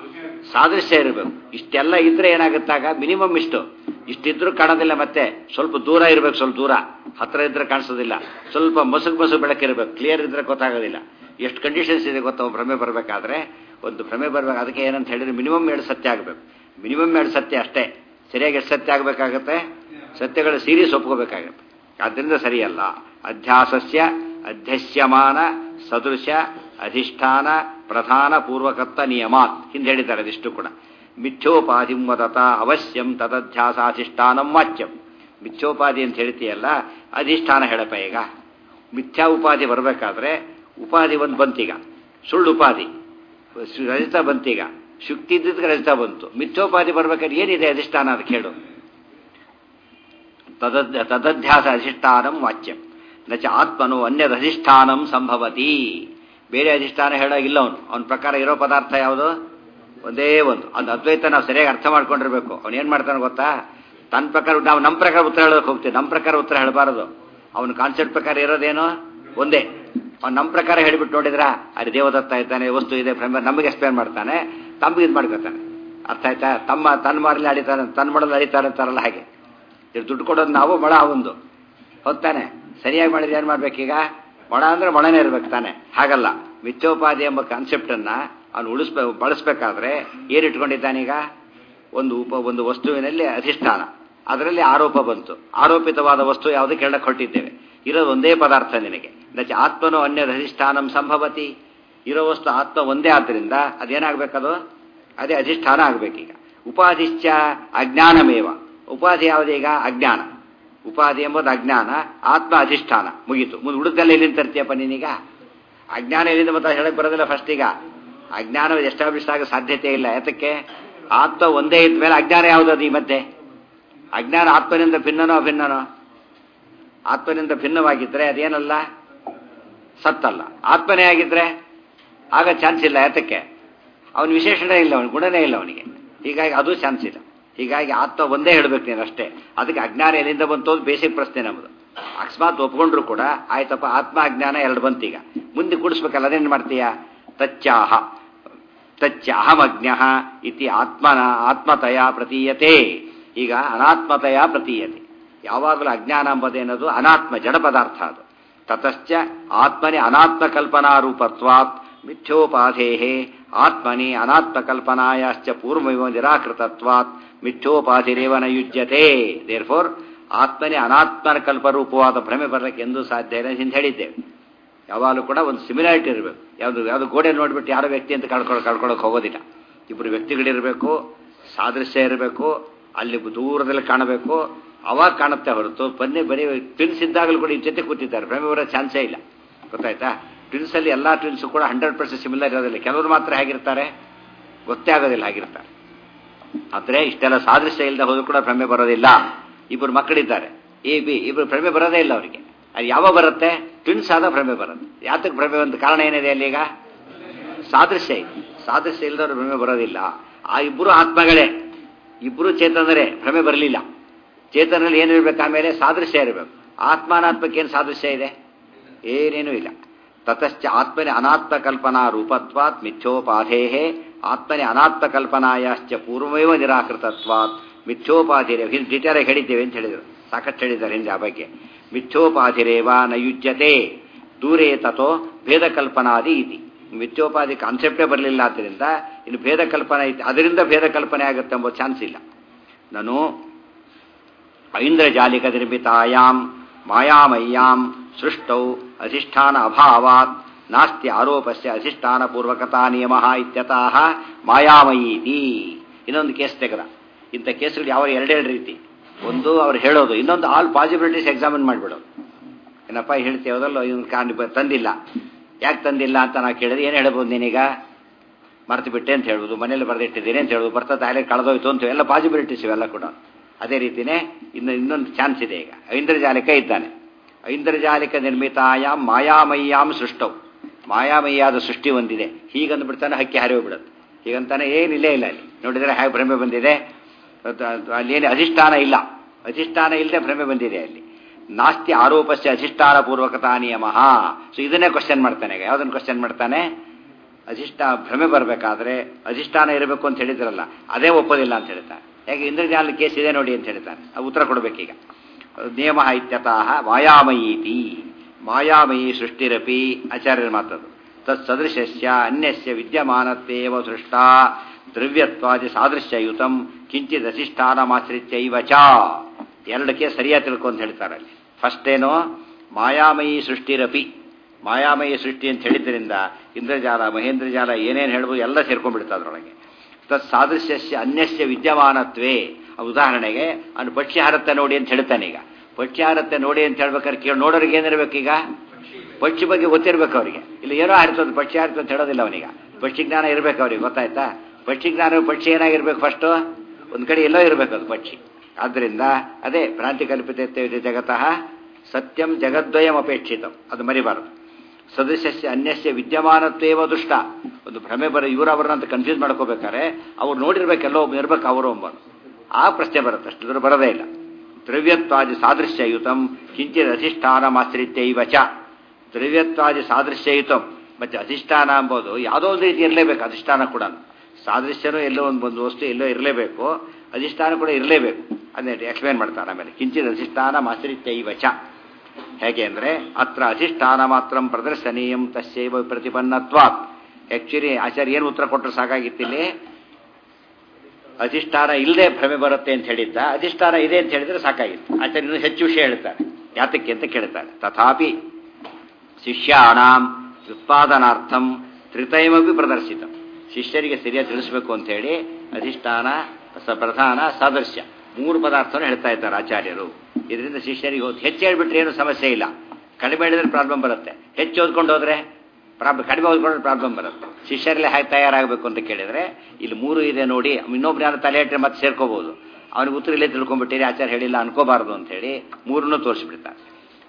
ಸಾದೃಶ್ಯ ಇರಬೇಕು ಇಷ್ಟೆಲ್ಲ ಇದ್ರೆ ಏನಾಗುತ್ತಾಗ ಮಿನಿಮಮ್ ಇಷ್ಟು ಇಷ್ಟಿದ್ರೂ ಕಾಣೋದಿಲ್ಲ ಮತ್ತೆ ಸ್ವಲ್ಪ ದೂರ ಇರಬೇಕು ಸ್ವಲ್ಪ ದೂರ ಹತ್ರ ಇದ್ರೆ ಕಾಣಿಸೋದಿಲ್ಲ ಸ್ವಲ್ಪ ಮಸುಕು ಮಸು ಬೆಳಕಿರಬೇಕು ಕ್ಲಿಯರ್ ಇದ್ರೆ ಗೊತ್ತಾಗೋದಿಲ್ಲ ಎಷ್ಟು ಕಂಡೀಷನ್ಸ್ ಇದೆ ಗೊತ್ತಾ ಭ್ರಮೆ ಬರಬೇಕಾದ್ರೆ ಒಂದು ಭ್ರಮೆ ಬರಬೇಕು ಅದಕ್ಕೆ ಏನಂತ ಹೇಳಿದ್ರೆ ಮಿನಿಮಮ್ ಎರಡು ಸತ್ಯ ಆಗಬೇಕು ಮಿನಿಮಮ್ ಎರಡು ಸತ್ಯ ಅಷ್ಟೇ ಸರಿಯಾಗಿ ಎಷ್ಟು ಸತ್ಯ ಆಗಬೇಕಾಗತ್ತೆ ಸತ್ಯಗಳ ಸೀರೀಸ್ ಒಪ್ಕೋಬೇಕಾಗತ್ತೆ ಆದ್ದರಿಂದ ಸರಿಯಲ್ಲ ಅಧ್ಯಾಸಸ್ಯ ಅಧ್ಯಸ್ಯಮಾನ ಸದೃಶ ಅಧಿಷ್ಠಾನ ಪ್ರಧಾನ ಪೂರ್ವಕತ್ವ ನಿಯಮಾತ್ ಹಿಂದೆ ಹೇಳಿದ್ದಾರೆ ಅದಿಷ್ಟು ಕೂಡ ಮಿಥ್ಯೋಪಾಧಿ ವದತ ಅವಶ್ಯಂ ತದಧ್ಯಾಸಾಧಿಷ್ಠಾನಂ ವಾಚ್ಯಂ ಮಿಥ್ಯೋಪಾಧಿ ಅಂತ ಹೇಳ್ತೀಯಲ್ಲ ಅಧಿಷ್ಠಾನ ಹೇಳಪ್ಪ ಈಗ ಮಿಥ್ಯಾ ಉಪಾಧಿ ಬರಬೇಕಾದ್ರೆ ಉಪಾಧಿ ಒಂದು ಬಂತೀಗ ಸುಳ್ಳು ಉಪಾಧಿ ರಜಿತ ಬಂತೀಗ ಶುಕ್ತಿ ಇದ್ದಿದ್ದಕ್ಕೆ ರಜಿತ ಬಂತು ಮಿಥ್ಯೋಪಾಧಿ ಬರ್ಬೇಕಾದ್ರೆ ಏನಿದೆ ಅಧಿಷ್ಠಾನ ಅದು ಕೇಳು ತದದ್ ತದಧ್ಯಾಸ ಅಧಿಷ್ಠಾನಂ ವಾಚ್ಯಂ ನಚ ಆತ್ಮನು ಅನ್ಯದ ಅಧಿಷ್ಠಾನಂ ಸಂಭವತಿ ಬೇರೆ ಅಧಿಷ್ಠಾನ ಹೇಳೋಗಿಲ್ಲ ಅವನು ಅವನ ಪ್ರಕಾರ ಇರೋ ಪದಾರ್ಥ ಯಾವುದು ಒಂದೇ ಒಂದು ಅದು ಅದ್ವೈತ ನಾವು ಸರಿಯಾಗಿ ಅರ್ಥ ಮಾಡ್ಕೊಂಡಿರ್ಬೇಕು ಅವನು ಏನು ಮಾಡ್ತಾನೆ ಗೊತ್ತಾ ತನ್ನ ಪ್ರಕಾರ ನಾವು ನಮ್ಮ ಪ್ರಕಾರ ಉತ್ತರ ಹೇಳೋಕೆ ಹೋಗ್ತೀವಿ ನಮ್ಮ ಪ್ರಕಾರ ಉತ್ತರ ಹೇಳಬಾರದು ಅವನ ಕಾನ್ಸೆಪ್ಟ್ ಪ್ರಕಾರ ಇರೋದೇನು ಒಂದೇ ಅವ್ನು ನಮ್ಮ ಪ್ರಕಾರ ಹೇಳಿಬಿಟ್ಟು ನೋಡಿದ್ರ ಅಲ್ಲಿ ದೇವದತ್ತ ಇದ್ದಾನೆ ವಸ್ತು ಇದೆ ಭ್ರಮ ನಮಗೆ ಎಕ್ಸ್ಪ್ಲೇನ್ ಮಾಡ್ತಾನೆ ತಮ್ಗೆ ಇದು ಮಾಡ್ಕೊತಾನೆ ಅರ್ಥ ಆಯ್ತಾ ತಮ್ಮ ತನ್ನ ಮಾರಲ್ಲಿ ಅಡಿತಾನೆ ತನ್ನ ಮಾಡಲು ಅಡಿತಾನೆ ಅಂತಾರಲ್ಲ ಹಾಗೆ ಇದು ದುಡ್ಡು ಕೊಡೋದು ನಾವು ಮೊಳ ಒಂದು ಹೋಗ್ತಾನೆ ಸರಿಯಾಗಿ ಮಾಡಿದ್ರೆ ಏನು ಮಾಡ್ಬೇಕೀಗ ಮೊಳ ಅಂದ್ರೆ ಮೊಳನೇ ಇರ್ಬೇಕು ತಾನೆ ಹಾಗಲ್ಲ ಮಿಥ್ಯೋಪಾಧಿ ಎಂಬ ಕಾನ್ಸೆಪ್ಟನ್ನ ಅವನು ಉಳಿಸ್ಬೇ ಬಳಸ್ಬೇಕಾದ್ರೆ ಏನು ಇಟ್ಕೊಂಡಿದ್ದಾನೀಗ ಒಂದು ಉಪ ಒಂದು ವಸ್ತುವಿನಲ್ಲಿ ಅಧಿಷ್ಠಾನ ಅದರಲ್ಲಿ ಆರೋಪ ಬಂತು ಆರೋಪಿತವಾದ ವಸ್ತು ಯಾವುದಕ್ಕೆ ಹೇಳಕ್ಕೆ ಹೊರಟಿದ್ದೇವೆ ಇರೋದು ಒಂದೇ ಪದಾರ್ಥ ನಿನಗೆ ನಚ ಆತ್ಮನು ಅನ್ಯದ ಅಧಿಷ್ಠಾನಂ ಸಂಭವತಿ ಇರೋ ವಸ್ತು ಆತ್ಮ ಒಂದೇ ಆದ್ದರಿಂದ ಅದೇನಾಗಬೇಕದು ಅದೇ ಅಧಿಷ್ಠಾನ ಆಗಬೇಕೀಗ ಉಪಾಧಿಶ್ಚ ಅಜ್ಞಾನಮೇವ ಉಪಾಧಿ ಯಾವುದೀಗ ಅಜ್ಞಾನ ಉಪಾಧಿ ಎಂಬುದು ಅಜ್ಞಾನ ಆತ್ಮ ಅಧಿಷ್ಠಾನ ಮುಗೀತು ಮುಂದೆ ಹುಡುಗಲ್ಲ ಎಲ್ಲಿಂದ ತರ್ತೀಯಪ್ಪ ನೀನೀಗ ಅಜ್ಞಾನ ಎಲ್ಲಿಂದ ಮತ್ತೆ ಹೇಳಕ್ ಬರೋದಿಲ್ಲ ಫಸ್ಟ್ ಈಗ ಅಜ್ಞಾನ ಎಸ್ಟಾಬ್ಲಿಷ್ ಆಗೋ ಸಾಧ್ಯತೆ ಇಲ್ಲ ಯಾತಕ್ಕೆ ಆತ್ಮ ಒಂದೇ ಇದ್ದ ಮೇಲೆ ಅಜ್ಞಾನ ಯಾವುದದು ಈ ಮಧ್ಯೆ ಅಜ್ಞಾನ ಆತ್ಮನಿಂದ ಭಿನ್ನನೋ ಅಭಿನ್ನನೋ ಆತ್ಮನಿಂದ ಭಿನ್ನವಾಗಿದ್ದರೆ ಅದೇನಲ್ಲ ಸತ್ತಲ್ಲ ಆತ್ಮನೇ ಆಗಿದ್ರೆ ಆಗ ಚಾನ್ಸ್ ಇಲ್ಲ ಯಾತಕ್ಕೆ ಅವನ ವಿಶೇಷಣ ಇಲ್ಲ ಅವನ ಗುಣನೇ ಇಲ್ಲ ಅವನಿಗೆ ಹೀಗಾಗಿ ಅದು ಚಾನ್ಸ್ ಇಲ್ಲ ಹೀಗಾಗಿ ಆತ್ಮ ಒಂದೇ ಹೇಳ್ಬೇಕು ನೀನು ಅಷ್ಟೇ ಅದಕ್ಕೆ ಅಜ್ಞಾನ ಎಲ್ಲಿಂದ ಬಂತು ಅದು ಬೇಸಿಕ್ ಪ್ರಶ್ನೆ ನಮ್ಮದು ಅಕಸ್ಮಾತ್ ಒಪ್ಕೊಂಡ್ರು ಕೂಡ ಆಯ್ತಪ್ಪ ಆತ್ಮ ಅಜ್ಞಾನ ಎರಡು ಬಂತೀಗ ಮುಂದೆ ಕೂಡಿಸ್ಬೇಕಲ್ಲ ಅದೇನು ಮಾಡ್ತೀಯ ತಚ್ಚಾಹ ತಚ್ಚಹಮಜ್ಞ ಇತಿ ಆತ್ಮನ ಆತ್ಮತಯ ಪ್ರತೀಯತೆ ಈಗ ಅನಾತ್ಮತಯ ಪ್ರತೀಯತೆ ಯಾವಾಗಲೂ ಅಜ್ಞಾನ ಎಂಬುದೇನದು ಅನಾತ್ಮ ಜಡ ಪದಾರ್ಥ ಅದು ತತಶ್ಚ ಆತ್ಮನಿ ಅನಾತ್ಮ ಕಲ್ಪನಾ ರೂಪತ್ವಾತ್ ಮಿಥ್ಯೋಪಾಧೇ ಆತ್ಮನಿ ಅನಾತ್ಮ ಕಲ್ಪನಾಯಾಶ್ಚ ಪೂರ್ವಮಿವ ನಿರಾಕೃತತ್ವಾತ್ ಮಿಥ್ಯೋಪಾಧಿರೇವ ನ ಯುಜ್ಯತೆ ದೇರ್ ಫೋರ್ ಆತ್ಮನೇ ಅನಾತ್ಮನ ಕಲ್ಪರೂಪವಾದ ಭ್ರಮೆ ಬರಲಿಕ್ಕೆ ಎಂದೂ ಸಾಧ್ಯ ಇಲ್ಲ ಹಿಂದೆ ಹೇಳಿದ್ದೇವೆ ಯಾವಾಗಲೂ ಕೂಡ ಒಂದು ಸಿಮಿಲಾರಿಟಿ ಇರಬೇಕು ಯಾವುದು ಯಾವುದು ಗೋಡೆ ನೋಡಿಬಿಟ್ಟು ಯಾರೋ ವ್ಯಕ್ತಿ ಅಂತ ಕಳ್ಕೊಳ್ಳೋ ಕಳ್ಕೊಳ್ಳೋಕೆ ಹೋಗೋದಿಲ್ಲ ಇಬ್ಬರು ವ್ಯಕ್ತಿಗಳಿರಬೇಕು ಸಾದೃಶ್ಯ ಇರಬೇಕು ಅಲ್ಲಿ ದೂರದಲ್ಲಿ ಕಾಣಬೇಕು ಅವಾಗ ಕಾಣುತ್ತೆ ಹೊರತು ಬನ್ನಿ ಬರೀ ಟ್ವಿನ್ಸ್ ಇದ್ದಾಗಲೂ ಕೂಡ ಈ ಜೊತೆ ಕೂತಿದ್ದಾರೆ ಭ್ರಮೆ ಬರೋ ಚಾನ್ಸೇ ಇಲ್ಲ ಗೊತ್ತಾಯ್ತಾ ಟ್ವಿನ್ಸಲ್ಲಿ ಎಲ್ಲ ಟ್ವಿನ್ಸು ಕೂಡ ಹಂಡ್ರೆಡ್ ಪರ್ಸೆಂಟ್ ಸಿಮಿಲರ್ ಇರೋದಿಲ್ಲ ಕೆಲವರು ಮಾತ್ರ ಹೇಗಿರ್ತಾರೆ ಗೊತ್ತೇ ಆಗೋದಿಲ್ಲ ಹಾಗಿರ್ತಾರೆ ಆದರೆ ಇಷ್ಟೆಲ್ಲ ಸಾದೃಶ್ಯ ಇಲ್ಲದೆ ಹೋದ್ರೂ ಕೂಡ ಭ್ರಮೆ ಬರೋದಿಲ್ಲ ಇಬ್ಬರು ಮಕ್ಕಳಿದ್ದಾರೆ ಎ ಬಿ ಇಬ್ಬರು ಭ್ರಮೆ ಬರೋದೇ ಇಲ್ಲ ಅವರಿಗೆ ಅದು ಯಾವಾಗ ಬರುತ್ತೆ ಟ್ವಿನ್ಸ್ ಆದ ಭ್ರಮೆ ಬರುತ್ತೆ ಯಾತಕ್ಕೆ ಭ್ರಮೆ ಒಂದು ಕಾರಣ ಏನಿದೆ ಅಲ್ಲಿ ಈಗ ಸಾದೃಶ್ಯ ಇದೆ ಸಾದೃಶ್ಯ ಇಲ್ಲದವ್ರು ಭ್ರಮೆ ಬರೋದಿಲ್ಲ ಆ ಇಬ್ಬರು ಆತ್ಮಗಳೇ ಇಬ್ಬರು ಚೇತನರೇ ಭ್ರಮೆ ಬರಲಿಲ್ಲ ಚೇತನಲ್ಲಿ ಏನಿರ್ಬೇಕು ಆಮೇಲೆ ಸಾದೃಶ್ಯ ಇರಬೇಕು ಆತ್ಮಾನಾತ್ಮಕ್ಕೆ ಏನು ಸಾದೃಶ್ಯ ಇದೆ ಏನೇನೂ ಇಲ್ಲ ತತಶ್ಚ ಆತ್ಮನೆ ಅನಾತ್ಮ ಕಲ್ಪನಾ ರೂಪತ್ವಾತ್ ಮಿಥ್ಯೋಪಾಧೇ ಆತ್ಮನೆ ಅನಾತ್ಮ ಕಲ್ಪನಾಯಾಶ್ಚ ಪೂರ್ವಮೇವ ನಿರಾಕೃತತ್ವಾತ್ ಮಿಥ್ಯೋಪಾಧಿರೇ ಹಿಂದೆ ಡಿಟೇಲಾಗಿ ಹೇಳಿದ್ದೇವೆ ಅಂತ ಹೇಳಿದರು ಸಾಕಷ್ಟು ಹೇಳಿದ್ದಾರೆ ಹಿಂದೆ ಆ ಬಗ್ಗೆ ಮಿಥ್ಯೋಪಾಧಿರೇವ ನ ಯುಜ್ಯತೆ ದೂರೇ ತಥೋ ಭೇದ ಕಲ್ಪನಾದಿ ಇತಿ ಮಿಥ್ಯೋಪಾಧಿ ಕಾನ್ಸೆಪ್ಟೇ ಬರಲಿಲ್ಲ ಆದ್ದರಿಂದ ಇನ್ನು ಭೇದ ಕಲ್ಪನೆ ಐತಿ ಅದರಿಂದ ಭೇದ ಕಲ್ಪನೆ ಆಗುತ್ತೆ ಎಂಬ ಚಾನ್ಸ್ ಇಲ್ಲ ನಾನು ಐಂದ್ರಜಾಲಿಕ ನಿರ್ಮಿತಾಯಾಮ್ ಮಾಯಾಮಯ್ಯಾಂ ಸೃಷ್ಟೌ ಅಧಿಷ್ಠಾನ ಅಭಾವಾತ್ ನಾಸ್ತಿ ಆರೋಪಸ್ಯ ಅಧಿಷ್ಠಾನ ಪೂರ್ವಕತಾ ನಿಯಮ ಇತ್ಯತಃ ಮಾಯಾಮಯೀತಿ ಇನ್ನೊಂದು ಕೇಸ್ ತೆಗೆದ ಇಂಥ ಕೇಸ್ಗಳು ಯಾವ ಎರಡೆರಡು ರೀತಿ ಒಂದು ಅವ್ರು ಹೇಳೋದು ಇನ್ನೊಂದು ಆಲ್ ಪಾಸಿಬಿಲಿಟೀಸ್ ಎಕ್ಸಾಮಿನ್ ಮಾಡಿಬಿಡೋದು ಏನಪ್ಪ ಹೇಳ್ತೀವದಲ್ಲ ಇವನು ಕಾಣಿ ತಂದಿಲ್ಲ ಯಾಕೆ ತಂದಿಲ್ಲ ಅಂತ ನಾವು ಕೇಳಿದ್ರೆ ಏನು ಹೇಳ್ಬೋದು ನೀನೀಗ ಮರ್ತು ಬಿಟ್ಟೆ ಅಂತ ಹೇಳ್ಬೋದು ಮನೇಲಿ ಬರೆದಿಟ್ಟಿದ್ದೀನಿ ಅಂತ ಹೇಳ್ಬೋದು ಬರ್ತಾ ತಾಯಿಲೆ ಕಳೆದೋಯ್ತು ಅಂತ ಎಲ್ಲ ಪಾಸಿಬಿಲಿಟೀಸ್ ಇವೆಲ್ಲ ಕೂಡ ಅದೇ ರೀತಿಯೇ ಇನ್ನು ಇನ್ನೊಂದು ಚಾನ್ಸ್ ಇದೆ ಈಗ ಐಂದ್ರಜಾಲಿಕ ಇದ್ದಾನೆ ಐಂದ್ರಜಾಲಿಕ ನಿರ್ಮಿತಾಯ ಮಾಯಾಮಯ್ಯಾಂ ಸೃಷ್ಟವು ಮಾಯಾಮಯ್ಯಾದ ಸೃಷ್ಟಿ ಒಂದಿದೆ ಹೀಗಂದ್ಬಿಡ್ತಾನೆ ಹಕ್ಕಿ ಹಾರಿ ಹೋಗ್ಬಿಡುತ್ತೆ ಹೀಗಂತಾನೆ ಏನಿಲ್ಲೇ ಇಲ್ಲ ಅಲ್ಲಿ ನೋಡಿದರೆ ಹೇಗೆ ಭ್ರಮೆ ಬಂದಿದೆ ಅಲ್ಲೇನು ಅಧಿಷ್ಠಾನ ಇಲ್ಲ ಅಧಿಷ್ಠಾನ ಇಲ್ಲದೆ ಭ್ರಮೆ ಬಂದಿದೆ ಅಲ್ಲಿ ನಾಸ್ತಿ ಆರೋಪಸ್ಯ ಅಧಿಷ್ಠಾನ ಪೂರ್ವಕತಾ ನಿಯಮ ಸೊ ಇದನ್ನೇ ಕ್ವಶನ್ ಮಾಡ್ತಾನೆ ಈಗ ಯಾವುದನ್ನು ಕ್ವಶನ್ ಮಾಡ್ತಾನೆ ಅಧಿಷ್ಠ ಭ್ರಮೆ ಬರಬೇಕಾದ್ರೆ ಅಧಿಷ್ಠಾನ ಇರಬೇಕು ಅಂತ ಹೇಳಿದ್ರಲ್ಲ ಅದೇ ಒಪ್ಪೋದಿಲ್ಲ ಅಂತ ಹೇಳ್ತಾನೆ ಯಾಕೆ ಇಂದ್ರಜಾಲ ಕೇಸ್ ಇದೆ ನೋಡಿ ಅಂತ ಹೇಳ್ತಾನೆ ಅದು ಉತ್ತರ ಕೊಡಬೇಕೀಗ ನಿಯಮ ಇತ್ಯತಃ ಮಾಯಾಮಯೀತಿ ಮಾಯಾಮಯಿ ಸೃಷ್ಟಿರಪಿ ಆಚಾರ್ಯರ ಮಾತದು ತತ್ ಸದೃಶಸ್ಯ ಅನ್ಯಸ್ಯ ವಿದ್ಯಮಾನತ್ವೇವ ಸೃಷ್ಟ ದ್ರವ್ಯತ್ವಾದಿ ಸಾದೃಶ್ಯಯುತಂ ಕಿಂಚಿತ್ ಅಧಿಷ್ಠಾನಮಾಶ್ರಿತ್ಯೈವ ಚ ಎರಡಕ್ಕೆ ಸರಿಯಾಗಿ ತಿಳ್ಕೊ ಅಂತ ಹೇಳ್ತಾರೆ ಅಲ್ಲಿ ಫಸ್ಟ್ ಏನು ಮಾಯಾಮಯಿ ಸೃಷ್ಟಿರಪಿ ಮಾಯಾಮಯಿ ಸೃಷ್ಟಿ ಅಂತ ಹೇಳಿದ್ರಿಂದ ಇಂದ್ರಜಾಲ ಮಹೇಂದ್ರಜಾಲ ಏನೇನು ಹೇಳ್ಬೋದು ಎಲ್ಲ ಸೇರ್ಕೊಂಡ್ಬಿಡ್ತಾ ಅದರೊಳಗೆ ತತ್ ಸಾದೃಶ್ಯಸ್ಯ ಅನ್ಯಸ್ಯ ವಿದ್ಯಮಾನತ್ವೇ ಉದಾಹರಣೆಗೆ ಅವನು ಪಕ್ಷಿ ಹಾರತ್ತೆ ನೋಡಿ ಅಂತ ಹೇಳ್ತಾನೆ ಈಗ ಪಕ್ಷಿ ಹಾರತ್ತೆ ನೋಡಿ ಅಂತ ಹೇಳ್ಬೇಕಾದ್ರೆ ಕೇಳಿ ನೋಡೋರಿಗೆ ಏನಿರ್ಬೇಕೀಗ ಪಕ್ಷಿ ಬಗ್ಗೆ ಗೊತ್ತಿರ್ಬೇಕು ಅವರಿಗೆ ಇಲ್ಲಿ ಏನೋ ಹಾರಿಸೋದು ಪಕ್ಷಿ ಹಾರಿತು ಅಂತ ಹೇಳೋದಿಲ್ಲ ಅವನಿಗ ಪಕ್ಷಿ ಜ್ಞಾನ ಇರಬೇಕು ಅವ್ರಿಗೆ ಗೊತ್ತಾಯ್ತಾ ಪಕ್ಷಿ ಜ್ಞಾನ ಪಕ್ಷಿ ಏನಾಗಿರ್ಬೇಕು ಫಸ್ಟು ಒಂದು ಕಡೆ ಎಲ್ಲೋ ಇರಬೇಕು ಅದು ಪಕ್ಷಿ ಆದ್ದರಿಂದ ಅದೇ ಭ್ರಾಂತಿ ಕಲ್ಪಿತ ಜಗತಃ ಸತ್ಯಂ ಜಗದ್ವಯಂ ಅಪೇಕ್ಷಿತಂ ಅದು ಮರಿಬಾರದು ಸದಸ್ಯಸ್ಯ ಅನ್ಯಸ್ಯ ವಿದ್ಯಮಾನತ್ವೇವ ದುಷ್ಟ ಒಂದು ಭ್ರಮೆ ಬರ ಇವರವರನ್ನಂತ ಕನ್ಫ್ಯೂಸ್ ಮಾಡ್ಕೋಬೇಕಾದ್ರೆ ಅವ್ರು ನೋಡಿರ್ಬೇಕೆಲ್ಲೋ ಒಬ್ಬ ಇರ್ಬೇಕು ಅವರು ಒಬ್ಬನು ಆ ಪ್ರಶ್ನೆ ಬರುತ್ತೆ ಅಷ್ಟು ದೂರ ಬರೋದೇ ಇಲ್ಲ ದ್ರವ್ಯತ್ವಾದಿ ಸಾದೃಶ್ಯಯುತಂ ಕಿಂಚಿತ್ ಅಧಿಷ್ಠಾನಮಾಶ್ರಿತ್ಯೈವ ಚ ದ್ರವ್ಯತ್ವಾದಿ ಸಾದೃಶ್ಯಯುತಂ ಮತ್ತೆ ಅಧಿಷ್ಠಾನ ಎಂಬುದು ಯಾವುದೋ ಒಂದು ರೀತಿ ಇರಲೇಬೇಕು ಅಧಿಷ್ಠಾನ ಕೂಡ ಸಾದೃಶ್ಯನೂ ಎಲ್ಲೋ ಒಂದು ಒಂದು ವಸ್ತು ಎಲ್ಲೋ ಇರಲೇಬೇಕು ಅಧಿಷ್ಠಾನ ಕೂಡ ಇರಲೇಬೇಕು ಅದನ್ನೇ ಎಕ್ಸ್ಪ್ಲೇನ್ ಮಾಡ್ತಾರೆ ಆಮೇಲೆ ಕಿಂಚಿತ್ ಅಧಿಷ್ಠಾನ ಮಾಶ್ರಿತ್ಯೈವ ಚ ಹೇಗೆ ಅಂದರೆ ಅತ್ರ ಅಧಿಷ್ಠಾನ ಮಾತ್ರ ಪ್ರದರ್ಶನೀಯಂ ತಸ್ಯೈವ ಪ್ರತಿಪನ್ನತ್ವಾತ್ ಆಕ್ಚುಲಿ ಆಚಾರ್ಯ ಏನು ಉತ್ತರ ಕೊಟ್ಟರು ಸಾಕಾಗಿತ್ತಿಲ್ಲಿ ಅಧಿಷ್ಠಾನ ಇಲ್ಲದೆ ಭ್ರಮೆ ಬರುತ್ತೆ ಅಂತ ಹೇಳಿದ್ದ ಅಧಿಷ್ಠಾನ ಇದೆ ಅಂತ ಹೇಳಿದ್ರೆ ಸಾಕಾಗಿತ್ತು ಆಚಾರ್ಯ ಇನ್ನೂ ಹೆಚ್ಚು ವಿಷಯ ಹೇಳ್ತಾರೆ ಯಾತಕ್ಕೆ ಅಂತ ಕೇಳ್ತಾರೆ ತಥಾಪಿ ಶಿಷ್ಯಾಣಾಂ ಉತ್ಪಾದನಾರ್ಥಂ ತ್ರಿತಯಮಿ ಪ್ರದರ್ಶಿತ ಶಿಷ್ಯರಿಗೆ ಸರಿಯಾಗಿ ತಿಳಿಸ್ಬೇಕು ಅಂತ ಹೇಳಿ ಅಧಿಷ್ಠಾನ ಸ ಪ್ರಧಾನ ಸದೃಶ್ಯ ಮೂರು ಪದಾರ್ಥವನ್ನು ಹೇಳ್ತಾ ಇದ್ದಾರೆ ಆಚಾರ್ಯರು ಇದರಿಂದ ಶಿಷ್ಯರಿಗೆ ಹೋದ್ ಹೆಚ್ಚು ಹೇಳ್ಬಿಟ್ರೆ ಏನು ಸಮಸ್ಯೆ ಇಲ್ಲ ಕಡಿಮೆ ಹೇಳಿದ್ರೆ ಪ್ರಾಬ್ಲಮ್ ಬರುತ್ತೆ ಹೆಚ್ಚು ಓದ್ಕೊಂಡು ಹೋದ್ರೆ ಪ್ರಾಬ್ಲಮ್ ಕಡಿಮೆ ಓದ್ಕೊಂಡ್ರೆ ಪ್ರಾಬ್ಲಮ್ ಬರುತ್ತೆ ಶಿಷ್ಯರಲ್ಲೇ ಹಾಗೆ ತಯಾರಾಗಬೇಕು ಅಂತ ಕೇಳಿದ್ರೆ ಇಲ್ಲಿ ಮೂರು ಇದೆ ನೋಡಿ ಇನ್ನೊಬ್ರು ಯಾರು ತಲೆ ಇಟ್ಟರೆ ಮತ್ತೆ ಸೇರ್ಕೋಬಹುದು ಅವನಿಗೆ ಉತ್ತರ ಇಲ್ಲೇ ತಿಳ್ಕೊಂಡ್ಬಿಟ್ಟಿರಿ ಆಚಾರ ಹೇಳಿಲ್ಲ ಅನ್ಕೋಬಾರ್ದು ಅಂತ ಹೇಳಿ ಮೂರನ್ನು ತೋರಿಸ್ಬಿಡ್ತಾರೆ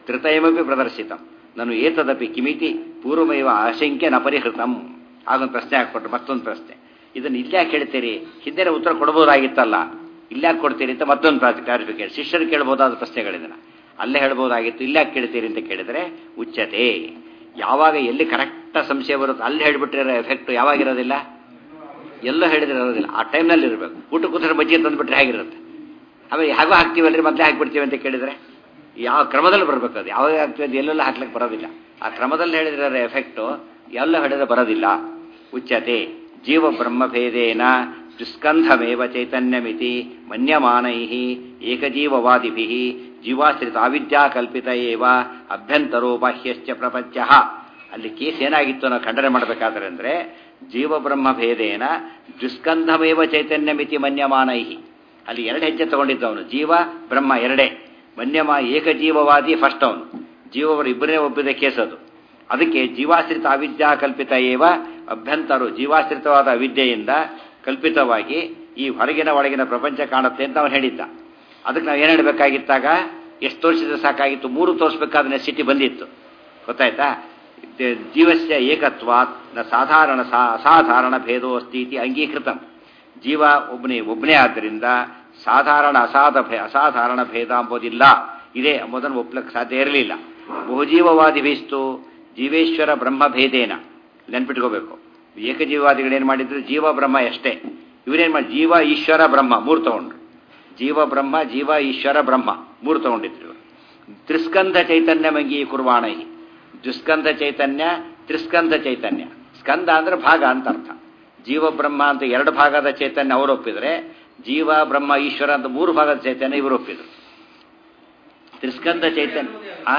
ತ್ರಿತಯಮಪಿ ಪ್ರದರ್ಶಿತಂ ನಾನು ಏತದಪಿ ಕಿಮಿತಿ ಪೂರ್ವಮೇವ ಆಶಂಕ್ಯ ನ ಪರಿಹೃತಂ ಆಗೊಂದು ಪ್ರಶ್ನೆ ಹಾಕ್ಕೊಟ್ರು ಮತ್ತೊಂದು ಪ್ರಶ್ನೆ ಇದನ್ನು ಇಲ್ಯಾಕೆ ಹೇಳ್ತೀರಿ ಹಿಂದೆ ಉತ್ತರ ಕೊಡ್ಬೋದಾಗಿತ್ತಲ್ಲ ಇಲ್ಯಾಕೆ ಕೊಡ್ತೀರಿ ಅಂತ ಮತ್ತೊಂದು ಕ್ಲಾರಿಫಿಕೇಶನ್ ಶಿಷ್ಯರು ಕೇಳ್ಬೋದಾದ ಪ್ರಶ್ನೆಗಳಿದನ್ನ ಅಲ್ಲೇ ಹೇಳ್ಬೋದಾಗಿತ್ತು ಇಲ್ಯಾಕೆ ಕೇಳ್ತೀರಿ ಅಂತ ಕೇಳಿದ್ರೆ ಉಚ್ಚತೆ ಯಾವಾಗ ಎಲ್ಲಿ ಕರೆಕ್ಟ್ ಸಂಶಯ ಬರುತ್ತೆ ಅಲ್ಲಿ ಹೇಳ್ಬಿಟ್ಟಿರೋ ಎಫೆಕ್ಟ್ ಯಾವಾಗಿರೋದಿಲ್ಲ ಎಲ್ಲೋ ಹೇಳಿದ್ರೆ ಇರೋದಿಲ್ಲ ಆ ಟೈಮ್ನಲ್ಲಿ ಇರಬೇಕು ಊಟ ಕೂತ್ರೆ ಬಜ್ಜಿ ತಂದುಬಿಟ್ರೆ ಹೇಗಿರುತ್ತೆ ಆಮೇಲೆ ಹೇಗೋ ಹಾಕ್ತೀವಲ್ರಿ ಮೊದಲೇ ಹಾಕ್ಬಿಡ್ತೀವಿ ಅಂತ ಕೇಳಿದ್ರೆ ಯಾವ ಕ್ರಮದಲ್ಲಿ ಬರಬೇಕು ಅದು ಯಾವಾಗ ಹಾಕ್ತೀವಿ ಅದು ಎಲ್ಲೆಲ್ಲ ಹಾಕ್ಲಿಕ್ಕೆ ಬರೋದಿಲ್ಲ ಆ ಕ್ರಮದಲ್ಲಿ ಹೇಳಿದ್ರೆ ಎಫೆಕ್ಟು ಎಲ್ಲ ಹೇಳಿದ್ರೆ ಬರೋದಿಲ್ಲ ಉಚ್ಚತೆ ಜೀವ ಬ್ರಹ್ಮಭೇದೇನ ದುಸ್ಕಂಧಮೇವ ಚೈತನ್ಯಮಿತಿ ಮನ್ಯಮಾನೈ ಏಕಜೀವವಾದಿಭಿ ಜೀವಾಶ್ರಿತ ಅವಿದ್ಯಾ ಕಲ್ಪಿತ ಏವ ಅಭ್ಯಂತರೋ ಬಾಹ್ಯಶ್ಚ ಪ್ರಪಂಚ ಅಲ್ಲಿ ಕೇಸ್ ಏನಾಗಿತ್ತು ನಾವು ಖಂಡನೆ ಮಾಡಬೇಕಾದ್ರೆ ಅಂದರೆ ಜೀವಬ್ರಹ್ಮ ಭೇದೇನ ದುಸ್ಕಂಧಮೇವ ಚೈತನ್ಯಮಿತಿ ಮನ್ಯಮಾನೈ ಅಲ್ಲಿ ಎರಡು ಹೆಜ್ಜೆ ತಗೊಂಡಿದ್ದವನು ಜೀವ ಬ್ರಹ್ಮ ಎರಡೇ ಮನ್ಯಮ ಏಕಜೀವವಾದಿ ಫಸ್ಟ್ ಅವನು ಜೀವವರು ಇಬ್ಬರೇ ಒಪ್ಪಿದ ಕೇಸ್ ಅದು ಅದಕ್ಕೆ ಜೀವಾಶ್ರಿತ ಅವಿದ್ಯಾ ಕಲ್ಪಿತ ಏವ ಅಭ್ಯಂತರು ಜೀವಾಶ್ರಿತವಾದ ಅವಿದ್ಯೆಯಿಂದ ಕಲ್ಪಿತವಾಗಿ ಈ ಹೊರಗಿನ ಒಳಗಿನ ಪ್ರಪಂಚ ಕಾಣುತ್ತೆ ಅಂತ ಅವನು ಹೇಳಿದ್ದ ಅದಕ್ಕೆ ನಾವು ಏನು ಹೇಳಬೇಕಾಗಿತ್ತಾಗ ಎಷ್ಟು ತೋರಿಸಿದ್ರೆ ಸಾಕಾಗಿತ್ತು ಮೂರು ತೋರಿಸ್ಬೇಕಾದ ನೆಸಿಟಿ ಬಂದಿತ್ತು ಗೊತ್ತಾಯ್ತಾ ಜೀವಸ್ಯ ಏಕತ್ವಾತ್ ನ ಸಾಧಾರಣ ಸಾ ಅಸಾಧಾರಣ ಭೇದೋ ಅಸ್ತಿ ಇತಿ ಅಂಗೀಕೃತ ಜೀವ ಒಬ್ಬನೇ ಒಬ್ಬನೇ ಆದ್ದರಿಂದ ಸಾಧಾರಣ ಅಸಾಧ ಅಸಾಧಾರಣ ಭೇದ ಅಂಬೋದಿಲ್ಲ ಇದೆ ಎಂಬುದನ್ನು ಒಪ್ಲಕ್ಕೆ ಸಾಧ್ಯ ಇರಲಿಲ್ಲ ಬಹುಜೀವವಾದಿಭಿಸ್ತು ಜೀವೇಶ್ವರ ಬ್ರಹ್ಮ ಭೇದೇನ ನೆನ್ಪಿಟ್ಕೋಬೇಕು ಏಕಜೀವವಾದಿಗಳೇನು ಮಾಡಿದ್ರು ಜೀವ ಬ್ರಹ್ಮ ಅಷ್ಟೇ ಇವರೇನು ಮಾಡಿ ಜೀವ ಈಶ್ವರ ಬ್ರಹ್ಮ ಮೂರು ತಗೊಂಡ್ರು ಜೀವ ಬ್ರಹ್ಮ ಜೀವ ಈಶ್ವರ ಬ್ರಹ್ಮ ಮೂರು ತಗೊಂಡಿದ್ರು ತ್ರಿಸ್ಕಂಧ ಚೈತನ್ಯ ಮಂಗಿ ಕುರ್ವಾಣೈ ದುಸ್ಕಂಧ ಚೈತನ್ಯ ತ್ರಿಸ್ಕಂಧ ಚೈತನ್ಯ ಸ್ಕಂದ ಅಂದ್ರೆ ಭಾಗ ಅಂತ ಅರ್ಥ ಜೀವ ಬ್ರಹ್ಮ ಅಂತ ಎರಡು ಭಾಗದ ಚೈತನ್ಯ ಅವರು ಒಪ್ಪಿದ್ರೆ ಜೀವ ಬ್ರಹ್ಮ ಈಶ್ವರ ಅಂತ ಮೂರು ಭಾಗದ ಚೈತನ್ಯ ಇವರು ಒಪ್ಪಿದ್ರು ತ್ರಿಸ್ಕಂಧ ಚೈತನ್ಯ ಆ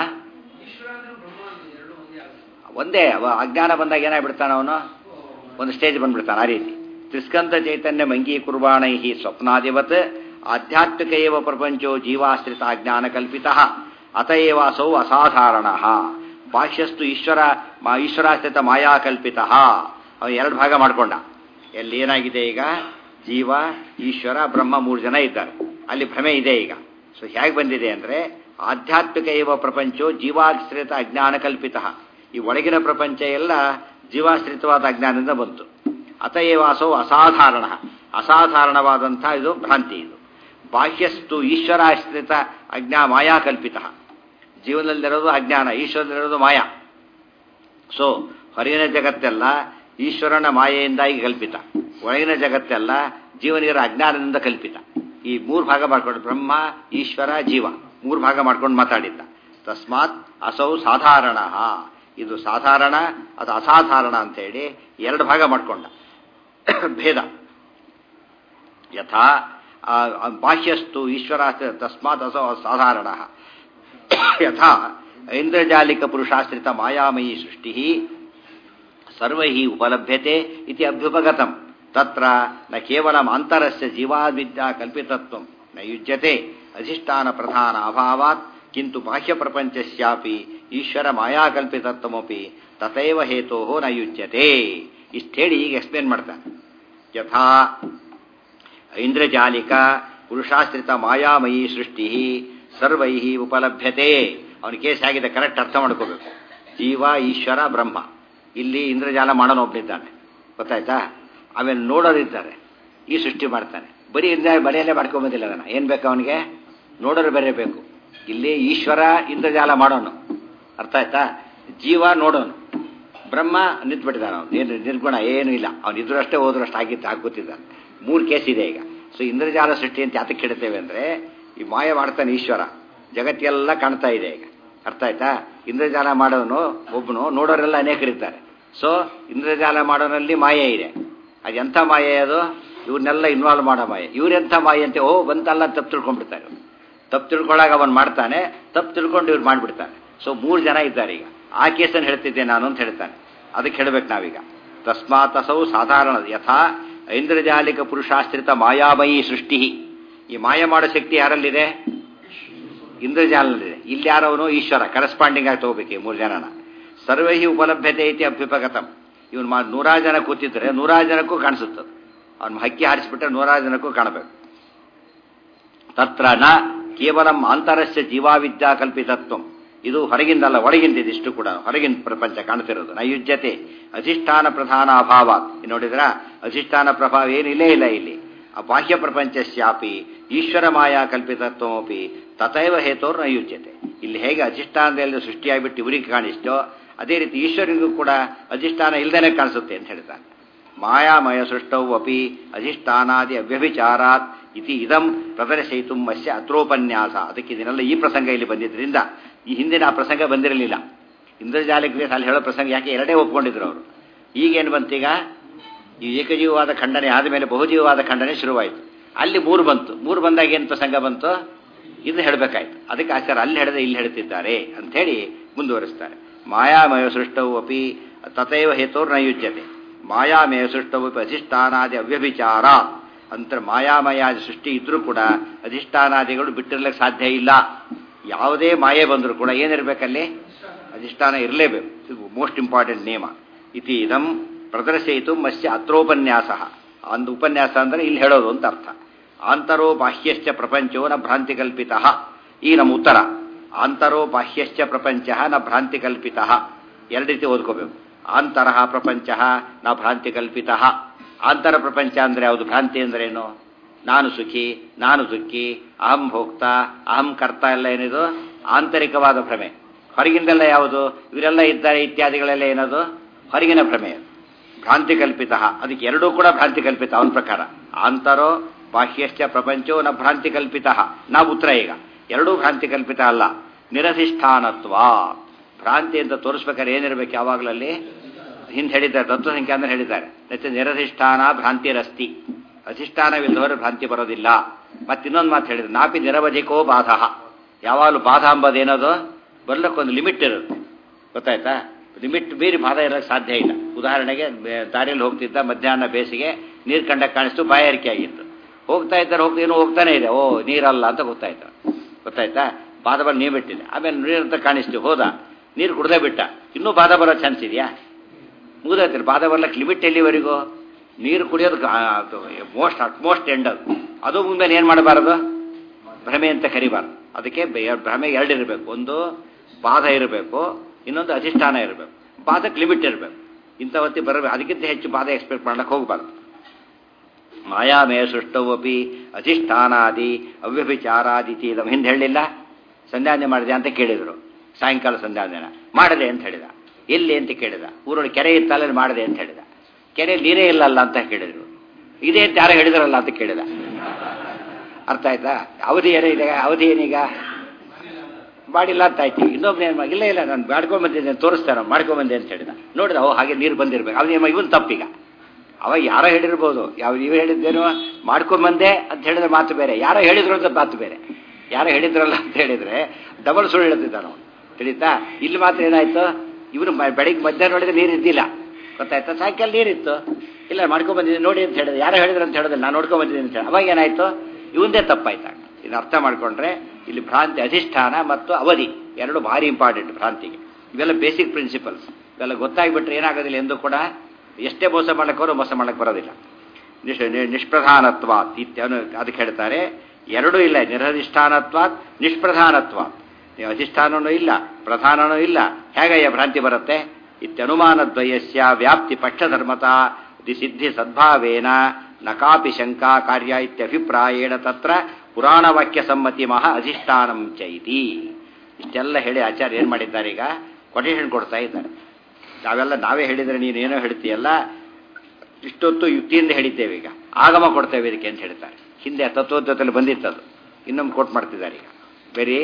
ಒಂದೇ ಅವ ಅಜ್ಞಾನ ಬಂದಾಗ ಏನಾಗ್ಬಿಡ್ತಾನ ಅವನು ಒಂದು ಸ್ಟೇಜ್ ಬಂದ್ಬಿಡ್ತಾನೆ ಆ ರೀತಿ ತ್ರಿಸ್ಕಂಧ ಚೈತನ್ಯ ಮಂಗೀ ಕುರ್ಬಾಣೈ ಸ್ವಪ್ನಾದಿವತ್ ಆಧ್ಯಾತ್ಮಿಕ ಏವ ಪ್ರಪಂಚೋ ಜೀವಾಶ್ರಿತ ಅಜ್ಞಾನ ಕಲ್ಪಿತ ಅತಏವ ಅಸೌ ಅಸಾಧಾರಣ ಬಾಹ್ಯಸ್ತು ಈಶ್ವರ ಈಶ್ವರಾಶ್ರಿತ ಮಾಯಾ ಕಲ್ಪಿತ ಅವನು ಎರಡು ಭಾಗ ಮಾಡ್ಕೊಂಡ ಎಲ್ಲಿ ಏನಾಗಿದೆ ಈಗ ಜೀವ ಈಶ್ವರ ಬ್ರಹ್ಮ ಮೂರು ಜನ ಇದ್ದಾರೆ ಅಲ್ಲಿ ಭ್ರಮೆ ಇದೆ ಈಗ ಸೊ ಹೇಗೆ ಬಂದಿದೆ ಅಂದರೆ ಆಧ್ಯಾತ್ಮಿಕ ಏವ ಪ್ರಪಂಚೋ ಜೀವಾಶ್ರಿತ ಅಜ್ಞಾನ ಕಲ್ಪಿತ ಈ ಒಳಗಿನ ಪ್ರಪಂಚ ಎಲ್ಲ ಜೀವಾಶ್ರಿತವಾದ ಅಜ್ಞಾನದಿಂದ ಬಂತು ಅತಏವಾಸೋ ಅಸಾಧಾರಣ ಅಸಾಧಾರಣವಾದಂಥ ಇದು ಭ್ರಾಂತಿ ಇದು ಬಾಹ್ಯಸ್ತು ಈಶ್ವರಾಶ್ರಿತ ಅಜ್ಞಾ ಮಾಯಾ ಕಲ್ಪಿತ ಜೀವನದಲ್ಲಿರೋದು ಅಜ್ಞಾನ ಈಶ್ವರದಲ್ಲಿರೋದು ಮಾಯಾ ಸೊ ಹೊರಗಿನ ಜಗತ್ತೆಲ್ಲ ಈಶ್ವರನ ಮಾಯೆಯಿಂದಾಗಿ ಕಲ್ಪಿತ ಒಳಗಿನ ಜಗತ್ತೆಲ್ಲ ಜೀವನಿಗರ ಅಜ್ಞಾನದಿಂದ ಕಲ್ಪಿತ ಈ ಮೂರು ಭಾಗ ಮಾಡ್ಕೊಂಡು ಬ್ರಹ್ಮ ಈಶ್ವರ ಜೀವ ಮೂರು ಭಾಗ ಮಾಡ್ಕೊಂಡು ಮಾತಾಡಿದ್ದ ತಸ್ಮಾತ್ ಅಸೌ ಸಾಧಾರಣ ಇದು ಸಾಧಾರಣ ಅದು ಅಸಾಧಾರಣ ಅಂತ ಹೇಳಿ ಎರಡು ಭಾಗ ಮಾಡ್ಕೊಂಡ ಭೇದ ಯಥಾ ಬಾಹ್ಯಸ್ತು ಈಶ್ವರ ತಸ್ಮಾತ್ ಅಸೌ ಸಾಧಾರಣ ಯಥಾ ಐಂದ್ರಜಾಲಿಕ ಪುರುಷಾಶ್ರಿತ ಮಾಯಾಮಯಿ ಸೃಷ್ಟಿ ಸರ್ವೈ ಉಪಲಭ್ಯತೆ ಇತಿ ಅಭ್ಯುಪಗತಂ ತತ್ರ ನ ಕೇವಲ ಅಂತರಸ್ಯ ಜೀವಾವಿದ್ಯಾ ಕಲ್ಪಿತತ್ವ ನ ಯುಜ್ಯತೆ ಅಧಿಷ್ಠಾನ ಪ್ರಧಾನ ಅಭಾವಾತ್ ಕಿಂತು ಬಾಹ್ಯ ಪ್ರಪಂಚಸ್ಯಾಪಿ ಈಶ್ವರ ಮಾಯಾಕಲ್ಪಿತತ್ವಮಪಿ ತಥೈವ ಹೇತೋ ನ ಯುಜ್ಯತೆ ಇಷ್ಟು ಹೇಳಿ ಈಗ ಎಕ್ಸ್ಪ್ಲೇನ್ ಮಾಡ್ತಾನೆ ಯಥಾ ಐಂದ್ರಜಾಲಿಕ ಪುರುಷಾಶ್ರಿತ ಮಾಯಾಮಯಿ ಸೃಷ್ಟಿ ಸರ್ವೈ ಉಪಲಭ್ಯತೆ ಅವನ ಕೇಸ್ ಆಗಿದೆ ಕರೆಕ್ಟ್ ಅರ್ಥ ಮಾಡ್ಕೋಬೇಕು ಜೀವ ಈಶ್ವರ ಬ್ರಹ್ಮ ಇಲ್ಲಿ ಇಂದ್ರಜಾಲ ಮಾಡೋನು ಒಬ್ಬನಿದ್ದಾನೆ ಗೊತ್ತಾಯ್ತಾ ಆಮೇಲೆ ನೋಡೋರಿದ್ದಾರೆ ಈ ಸೃಷ್ಟಿ ಮಾಡ್ತಾನೆ ಬರೀ ಇಂದ್ರ ಬರೆಯಲ್ಲೇ ಮಾಡ್ಕೊಂಬಂದಿಲ್ಲ ಅದನ್ನು ಏನು ಬೇಕು ಅವನಿಗೆ ನೋಡೋರು ಬೇರೆ ಬೇಕು ಇಲ್ಲಿ ಈಶ್ವರ ಇಂದ್ರಜಾಲ ಮಾಡೋನು ಅರ್ಥ ಆಯ್ತಾ ಜೀವ ನೋಡೋನು ಬ್ರಹ್ಮ ನಿಂತ್ಬಿಟ್ಟಿದ್ದಾನೆ ಅವನು ಏನು ನಿರ್ಗುಣ ಏನೂ ಇಲ್ಲ ಅವನು ಇದ್ರೂ ಅಷ್ಟೇ ಹೋದ್ರೂ ಅಷ್ಟು ಆಗಿದ್ದು ಹಾಕುತ್ತಿದ್ದಾನೆ ಮೂರು ಕೇಸ್ ಇದೆ ಈಗ ಸೊ ಇಂದ್ರಜಾಲ ಸೃಷ್ಟಿ ಅಂತ ಯಾತಕ್ಕೆ ಹೇಳ್ತೇವೆ ಅಂದರೆ ಈ ಮಾಯ ಮಾಡ್ತಾನೆ ಈಶ್ವರ ಜಗತ್ತೆಲ್ಲ ಕಾಣ್ತಾ ಇದೆ ಈಗ ಅರ್ಥ ಆಯ್ತಾ ಇಂದ್ರಜಾಲ ಮಾಡೋನು ಒಬ್ಬನು ನೋಡೋರೆಲ್ಲ ಅನೇಕರಿದ್ದಾರೆ ಸೊ ಇಂದ್ರಜಾಲ ಮಾಡೋನಲ್ಲಿ ಮಾಯೆ ಇದೆ ಅದು ಎಂಥ ಮಾಯೆ ಅದು ಇವ್ರನ್ನೆಲ್ಲ ಇನ್ವಾಲ್ವ್ ಮಾಡೋ ಮಾಯೆ ಇವ್ರೆಂಥ ಮಾಯೆ ಅಂತ ಓ ಬಂತಲ್ಲ ತಪ್ಪು ತಿಳ್ಕೊಂಡ್ಬಿಡ್ತಾರೆ ತಪ್ಪು ತಿಳ್ಕೊಳ್ಳಾಗ ಅವನು ಮಾಡ್ತಾನೆ ತಪ್ಪು ತಿಳ್ಕೊಂಡು ಇವ್ರು ಮಾಡಿಬಿಡ್ತಾನೆ ಸೊ ಮೂರು ಜನ ಇದ್ದಾರೆ ಈಗ ಆ ಕೇಸನ್ನು ಹೇಳ್ತಿದ್ದೆ ನಾನು ಅಂತ ಹೇಳ್ತಾನೆ ಅದಕ್ಕೆ ಹೇಳ್ಬೇಕು ನಾವೀಗ ತಸ್ಮಾತ್ ಅಸೌ ಸಾಧಾರಣ ಯಥಾ ಐಂದ್ರಜಾಲಿಕ ಪುರುಷಾಶ್ರಿತ ಮಾಯಾಮಯಿ ಸೃಷ್ಟಿ ಈ ಮಾಯ ಮಾಡೋ ಶಕ್ತಿ ಯಾರಲ್ಲಿದೆ ಇಂದ್ರಜಾಲದಲ್ಲಿದೆ ಇಲ್ಲಿ ಯಾರವನು ಈಶ್ವರ ಕರೆಸ್ಪಾಂಡಿಂಗ್ ಆಗಿ ತಗೋಬೇಕು ಮೂರು ಜನನ ಸರ್ವೈ ಉಪಲಭ್ಯತೆ ಐತಿ ಅಭ್ಯುಪಗತಂ ಇವನು ಮಾ ನೂರಾರು ಜನ ಕೂತಿದ್ರೆ ನೂರಾರು ಜನಕ್ಕೂ ಕಾಣಿಸುತ್ತದೆ ಅವನು ಹಕ್ಕಿ ಹಾರಿಸಿಬಿಟ್ರೆ ನೂರಾರು ಜನಕ್ಕೂ ಕಾಣಬೇಕು ತತ್ರ ನ ಕೇವಲ ಅಂತರಸ್ಯ ಜೀವಾವಿದ್ಯಾ ಕಲ್ಪಿತತ್ವ ಇದು ಹೊರಗಿಂದಲ್ಲ ಒಳಗಿಂದ ಇದಿಷ್ಟು ಕೂಡ ಹೊರಗಿನ ಪ್ರಪಂಚ ಕಾಣ್ತಿರೋದು ನೈಯುಜ್ಯತೆ ಅಧಿಷ್ಠಾನ ಪ್ರಧಾನ ಅಭಾವ ನೋಡಿದ್ರ ಅಧಿಷ್ಠಾನ ಪ್ರಭಾವ ಏನಿಲ್ಲೇ ಇಲ್ಲ ಇಲ್ಲಿ ಆ ಬಾಹ್ಯ ಪ್ರಪಂಚಸ್ಯಾಪಿ ಈಶ್ವರ ಮಾಯಾ ಕಲ್ಪಿತತ್ವಮಪಿ ತಥೈವ ಹೇತೋರ್ ನೈಯುಜ್ಯತೆ ಇಲ್ಲಿ ಹೇಗೆ ಅಧಿಷ್ಠಾನದಲ್ಲಿ ಸೃಷ್ಟಿಯಾಗಿಬಿಟ್ಟು ಇವರಿಗೆ ಕಾಣಿಸ್ತೋ ಅದೇ ರೀತಿ ಈಶ್ವರಿಗೂ ಕೂಡ ಅಧಿಷ್ಠಾನ ಇಲ್ದೇನೆ ಕಾಣಿಸುತ್ತೆ ಅಂತ ಹೇಳ್ತಾರೆ ಮಾಯಾಮಯ ಸೃಷ್ಟವು ಅಪಿ ಅಧಿಷ್ಠಾನಾದಿ ಅವ್ಯಭಿಚಾರಾತ್ ಇತಿ ಇದಂ ಪ್ರದರ್ಶಯಿತು ಮಸ್ಯ ಅತ್ರೋಪನ್ಯಾಸ ಅದಕ್ಕೆ ಇದನ್ನೆಲ್ಲ ಈ ಪ್ರಸಂಗ ಇಲ್ಲಿ ಬಂದಿದ್ದರಿಂದ ಈ ಹಿಂದಿನ ಆ ಪ್ರಸಂಗ ಬಂದಿರಲಿಲ್ಲ ಇಂದ್ರಜಾಲಿಕ ಅಲ್ಲಿ ಹೇಳೋ ಪ್ರಸಂಗ ಯಾಕೆ ಎರಡೇ ಒಪ್ಕೊಂಡಿದ್ರು ಅವರು ಈಗೇನು ಬಂತೀಗ ಈ ಏಕಜೀವವಾದ ಖಂಡನೆ ಆದಮೇಲೆ ಬಹುಜೀವವಾದ ಖಂಡನೆ ಶುರುವಾಯಿತು ಅಲ್ಲಿ ಮೂರು ಬಂತು ಮೂರು ಬಂದಾಗ ಏನು ಪ್ರಸಂಗ ಬಂತು ಇದು ಹೇಳಬೇಕಾಯ್ತು ಅದಕ್ಕೆ ಆಚಾರ ಅಲ್ಲಿ ಹೇಳದೆ ಇಲ್ಲಿ ಹೇಳ್ತಿದ್ದಾರೆ ಅಂಥೇಳಿ ಮುಂದುವರಿಸ್ತಾರೆ ಮಾಯಾಮಯ ಸೃಷ್ಟವು ಅಪಿ ತಥೈವ ಹೇತೋರ್ ನಯುಜ್ಯತೆ ಮಾಯಾಮಯ ಸೃಷ್ಟವು ಅಧಿಷ್ಠಾನಾದಿ ಅವ್ಯಭಿಚಾರ ಅಂತರ ಮಾಯಾಮಯ ಸೃಷ್ಟಿ ಇದ್ರೂ ಕೂಡ ಅಧಿಷ್ಠಾನಾದಿಗಳು ಬಿಟ್ಟಿರ್ಲಿಕ್ಕೆ ಸಾಧ್ಯ ಇಲ್ಲ ಯಾವುದೇ ಮಾಯೆ ಬಂದರೂ ಕೂಡ ಏನಿರಬೇಕಲ್ಲಿ ಅಧಿಷ್ಠಾನ ಇರಲೇಬೇಕು ಇದು ಮೋಸ್ಟ್ ಇಂಪಾರ್ಟೆಂಟ್ ನಿಯಮ ಇತಿ ಇದಂ ಪ್ರದರ್ಶಯಿತು ಮತ್ಸ್ಯ ಅತ್ರೋಪನ್ಯಾಸ ಒಂದು ಉಪನ್ಯಾಸ ಅಂದರೆ ಇಲ್ಲಿ ಹೇಳೋದು ಅಂತ ಅರ್ಥ ಆಂತರೋ ಬಾಹ್ಯಶ್ಚ ಪ್ರಪಂಚೋ ನ ಭ್ರಾಂತಿ ಕಲ್ಪಿತ ಈ ನಮ್ಮ ಉತ್ತರ ಆಂತರೋ ಬಾಹ್ಯಶ್ಚ ಪ್ರಪಂಚ ನ ಭ್ರಾಂತಿ ಕಲ್ಪಿತ ಎರಡು ರೀತಿ ಓದ್ಕೋಬೇಕು ಆಂತರಃ ಪ್ರಪಂಚ ನ ಭ್ರಾಂತಿ ಕಲ್ಪಿತ ಆಂತರ ಪ್ರಪಂಚ ಅಂದ್ರೆ ಯಾವುದು ಭ್ರಾಂತಿ ಅಂದ್ರೇನು ನಾನು ಸುಖಿ ನಾನು ದುಃಖಿ ಅಹಂ ಭೋಕ್ತ ಅಹಂ ಕರ್ತ ಎಲ್ಲ ಏನಿದು ಆಂತರಿಕವಾದ ಭ್ರಮೆ ಹೊರಗಿಂದೆಲ್ಲ ಯಾವುದು ಇವರೆಲ್ಲ ಇದ್ದಾರೆ ಇತ್ಯಾದಿಗಳೆಲ್ಲ ಏನದು ಹೊರಗಿನ ಭ್ರಮೆ ಭ್ರಾಂತಿ ಕಲ್ಪಿತ ಅದಕ್ಕೆ ಎರಡೂ ಕೂಡ ಭ್ರಾಂತಿ ಕಲ್ಪಿತ ಅವನ ಪ್ರಕಾರ ಆಂತರೋ ಬಾಹ್ಯಶ್ಚ ಪ್ರಪಂಚೋ ನ ಭ್ರಾಂತಿ ಕಲ್ಪಿತ ನಾವು ಉತ್ತರ ಈಗ ಎರಡೂ ಭ್ರಾಂತಿ ಕಲ್ಪಿತ ಅಲ್ಲ ನಿರಧಿಷ್ಠಾನತ್ವ ಭ್ರಾಂತಿ ಅಂತ ತೋರಿಸ್ಬೇಕಾದ್ರೆ ಏನಿರಬೇಕು ಯಾವಾಗಲಲ್ಲಿ ಹಿಂದೆ ಹೇಳಿದ್ದಾರೆ ತತ್ವ ಸಂಖ್ಯೆ ಅಂದ್ರೆ ಹೇಳಿದ್ದಾರೆ ಮತ್ತೆ ನಿರಧಿಷ್ಠಾನ ಭ್ರಾಂತಿರಸ್ತಿ ಅಧಿಷ್ಠಾನವಿಲ್ಲದವರು ಭ್ರಾಂತಿ ಬರೋದಿಲ್ಲ ಮತ್ತಿನ್ನೊಂದು ಮಾತು ಹೇಳಿದ್ರು ನಾಪಿ ನಿರವಧಿಕೋ ಬಾಧ ಯಾವಾಗಲೂ ಬಾಧ ಅಂಬೋದೇನದು ಬರ್ಲಕ್ಕೊಂದು ಲಿಮಿಟ್ ಇರುತ್ತೆ ಗೊತ್ತಾಯ್ತಾ ಲಿಮಿಟ್ ಮೀರಿ ಬಾಧ ಇರೋಕ್ಕೆ ಸಾಧ್ಯ ಇಲ್ಲ ಉದಾಹರಣೆಗೆ ದಾರಿಯಲ್ಲಿ ಹೋಗ್ತಿದ್ದ ಮಧ್ಯಾಹ್ನ ಬೇಸಿಗೆ ನೀರು ಕಂಡಕ್ಕೆ ಕಾಣಿಸ್ತು ಬಾಯಾರಿಕೆ ಆಗಿತ್ತು ಹೋಗ್ತಾ ಇದ್ದಾರೆ ಹೋಗ್ತಾ ಏನೋ ಹೋಗ್ತಾನೆ ಇದೆ ಓ ನೀರಲ್ಲ ಅಂತ ಗೊತ್ತಾಯ್ತು ಗೊತ್ತಾಯ್ತಾ ಬಾಧ ಬಂದು ನೀರು ಬಿಟ್ಟಿದೆ ಆಮೇಲೆ ನೀರಂತ ಕಾಣಿಸ್ತು ಹೋದ ನೀರು ಕುಡ್ದೇ ಬಿಟ್ಟ ಇನ್ನೂ ಬಾಧ ಬರೋ ಚಾನ್ಸ್ ಇದೆಯಾ ಮುಗಿದೈತಿಲ್ಲ ಬಾಧ ಬರ್ಲಕ್ಕೆ ಲಿಮಿಟ್ ಎಲ್ಲಿವರೆಗೂ ನೀರು ಕುಡಿಯೋದು ಮೋಸ್ಟ್ ಅಟ್ಮೋಸ್ಟ್ ಎಂಡ್ ಅದು ಅದು ಮುಂದೆ ಏನು ಮಾಡಬಾರದು ಭ್ರಮೆ ಅಂತ ಕರಿಬಾರ್ದು ಅದಕ್ಕೆ ಭ್ರಮೆ ಎರಡು ಇರಬೇಕು ಒಂದು ಬಾಧ ಇರಬೇಕು ಇನ್ನೊಂದು ಅಧಿಷ್ಠಾನ ಇರಬೇಕು ಬಾಧಕ್ಕೆ ಲಿಮಿಟ್ ಇರಬೇಕು ಇಂಥವತ್ತಿ ಬರಬೇಕು ಅದಕ್ಕಿಂತ ಹೆಚ್ಚು ಬಾಧ ಎಕ್ಸ್ಪೆಕ್ಟ್ ಮಾಡ್ಲಿಕ್ಕೆ ಹೋಗಬಾರ್ದು ಮಾಯಾಮಯ ಸೃಷ್ಟವಪಿ ಅಧಿಷ್ಠಾನಾದಿ ಅವ್ಯಭಿಚಾರಾದಿತಿ ಇದನ್ನು ಹಿಂದೆ ಹೇಳಲಿಲ್ಲ ಸಂಧ್ಯಾನೆ ಮಾಡಿದೆ ಅಂತ ಕೇಳಿದರು ಸಾಯಂಕಾಲ ಸಂಧ್ಯಾನ ಮಾಡದೆ ಅಂತ ಹೇಳಿದ ಎಲ್ಲಿ ಅಂತ ಕೇಳಿದ ಊರೊಳಗೆ ಕೆರೆ ಇತ್ತಲ್ಲ ಮಾಡಿದೆ ಅಂತ ಹೇಳಿದ ಕೆರೆ ನೀರೇ ಇಲ್ಲಲ್ಲ ಅಂತ ಕೇಳಿದ್ರು ಇದೇ ಅಂತ ಯಾರು ಹೇಳಿದ್ರಲ್ಲ ಅಂತ ಕೇಳಿದ ಅರ್ಥ ಆಯ್ತಾ ಅವಧಿ ಏನಿದೆ ಅವಧಿ ಏನೀಗ ಮಾಡಿಲ್ಲ ಅಂತ ಆಯ್ತು ಇನ್ನೊಬ್ಬನೇ ಇಲ್ಲ ಇಲ್ಲ ನಾನು ಮಾಡ್ಕೊಂಬಂದಿದ್ದೆ ತೋರಿಸ್ತಾರ ಮಾಡ್ಕೊಂಬಂದೆ ಅಂತ ಹೇಳಿದ ನೋಡಿದ ಓ ಹಾಗೆ ನೀರು ಬಂದಿರ್ಬೇಕು ಅವನ ಇವನ್ ತಪ್ಪೀಗ ಅವಾಗ ಯಾರೋ ಹೇಳಿರ್ಬೋದು ಯಾವ ನೀವು ಹೇಳಿದ್ದೇನೋ ಮಾಡ್ಕೊಂಬಂದೆ ಅಂತ ಹೇಳಿದ್ರೆ ಮಾತು ಬೇರೆ ಯಾರೋ ಹೇಳಿದ್ರು ಅಂತ ಮಾತು ಬೇರೆ ಯಾರೋ ಹೇಳಿದ್ರಲ್ಲ ಅಂತ ಹೇಳಿದ್ರೆ ಡಬಲ್ ಸುಳ್ಳು ಹೇಳ್ತಿದ್ದ ನಾವು ತಿಳಿತಾ ಇಲ್ಲಿ ಮಾತ್ರ ಏನಾಯ್ತು ಇವನು ಬೆಳಿಗ್ಗೆ ಮಧ್ಯಾಹ್ನ ನೋಡಿದ್ರೆ ನೀರು ಇದ್ದಿಲ್ಲ ಗೊತ್ತಾಯ್ತಾ ಸಾಯಂಕಾಲ ನೀರಿತ್ತು ಇಲ್ಲ ಮಾಡ್ಕೊಂಬಂದಿದ್ದೀನಿ ನೋಡಿ ಅಂತ ಹೇಳಿದ್ರೆ ಯಾರೋ ಹೇಳಿದ್ರು ಅಂತ ಹೇಳಿದ್ರೆ ನಾನು ನೋಡ್ಕೊಂಬಂದಿದ್ದೀನಿ ಅಂತ ಹೇಳಿ ಅವಾಗ ಏನಾಯ್ತು ಇವಂದೇ ತಪ್ಪಾಯ್ತಾಗ ಇದನ್ನ ಅರ್ಥ ಮಾಡ್ಕೊಂಡ್ರೆ ಇಲ್ಲಿ ಭ್ರಾಂತಿ ಅಧಿಷ್ಠಾನ ಮತ್ತು ಅವಧಿ ಎರಡು ಭಾರಿ ಇಂಪಾರ್ಟೆಂಟ್ ಭ್ರಾಂತಿಗೆ ಇವೆಲ್ಲ ಬೇಸಿಕ್ ಪ್ರಿನ್ಸಿಪಲ್ಸ್ ಇವೆಲ್ಲ ಗೊತ್ತಾಗ್ಬಿಟ್ರೆ ಏನಾಗೋದಿಲ್ಲ ಎಂದು ಕೂಡ ಎಷ್ಟೇ ಮೋಸ ಮಾಡಕ್ಕೆ ಮೋಸ ಮಾಡಕ್ಕೆ ಬರೋದಿಲ್ಲ ನಿಷ್ ನಿಷ್ಪ್ರಧಾನತ್ವ ಇತ್ಯನು ಅದಕ್ಕೆ ಹೇಳ್ತಾರೆ ಎರಡೂ ಇಲ್ಲ ನಿರಧಿಷ್ಠಾನತ್ವ ನಿಷ್ಪ್ರಧಾನತ್ವ ಅಧಿಷ್ಠಾನನೂ ಇಲ್ಲ ಪ್ರಧಾನನೂ ಇಲ್ಲ ಹೇಗಯ್ಯ ಭ್ರಾಂತಿ ಬರುತ್ತೆ ಇತ್ಯನುಮಾನದ್ವಯಸ್ಯ ವ್ಯಾಪ್ತಿ ಪಕ್ಷಧರ್ಮತಾ ದಿ ಸಿದ್ಧಿ ಸದ್ಭಾವೇನ ನಕಾಪಿ ಶಂಕಾ ಕಾರ್ಯ ಇತ್ಯಭಿಪ್ರಾಯೇಣ ತತ್ರ ಪುರಾಣವಾಕ್ಯ ಸಮ್ಮತಿ ಮಹಾ ಅಧಿಷ್ಠಾನಂ ಚೈತಿ ಇಷ್ಟೆಲ್ಲ ಹೇಳಿ ಆಚಾರ್ಯ ಏನು ಮಾಡಿದ್ದಾರೆ ಈಗ ಕೊಟೇಶನ್ ಕೊಡ್ತಾ ಇದ್ದಾರೆ ನಾವೆಲ್ಲ ನಾವೇ ಹೇಳಿದರೆ ನೀನು ಏನೋ ಹೇಳ್ತೀಯಲ್ಲ ಇಷ್ಟೊತ್ತು ಯುಕ್ತಿಯಿಂದ ಹೇಳಿದ್ದೇವೆ ಈಗ ಆಗಮ ಕೊಡ್ತೇವೆ ಇದಕ್ಕೆ ಅಂತ ಹೇಳ್ತಾರೆ ಹಿಂದೆ ತತ್ವೋದ್ಯತಲ್ಲಿ ಬಂದಿತ್ತದು ಇನ್ನೊಮ್ಮೆ ಕೋಟ್ ಮಾಡ್ತಿದ್ದಾರೆ ಈಗ ಬೇರೆ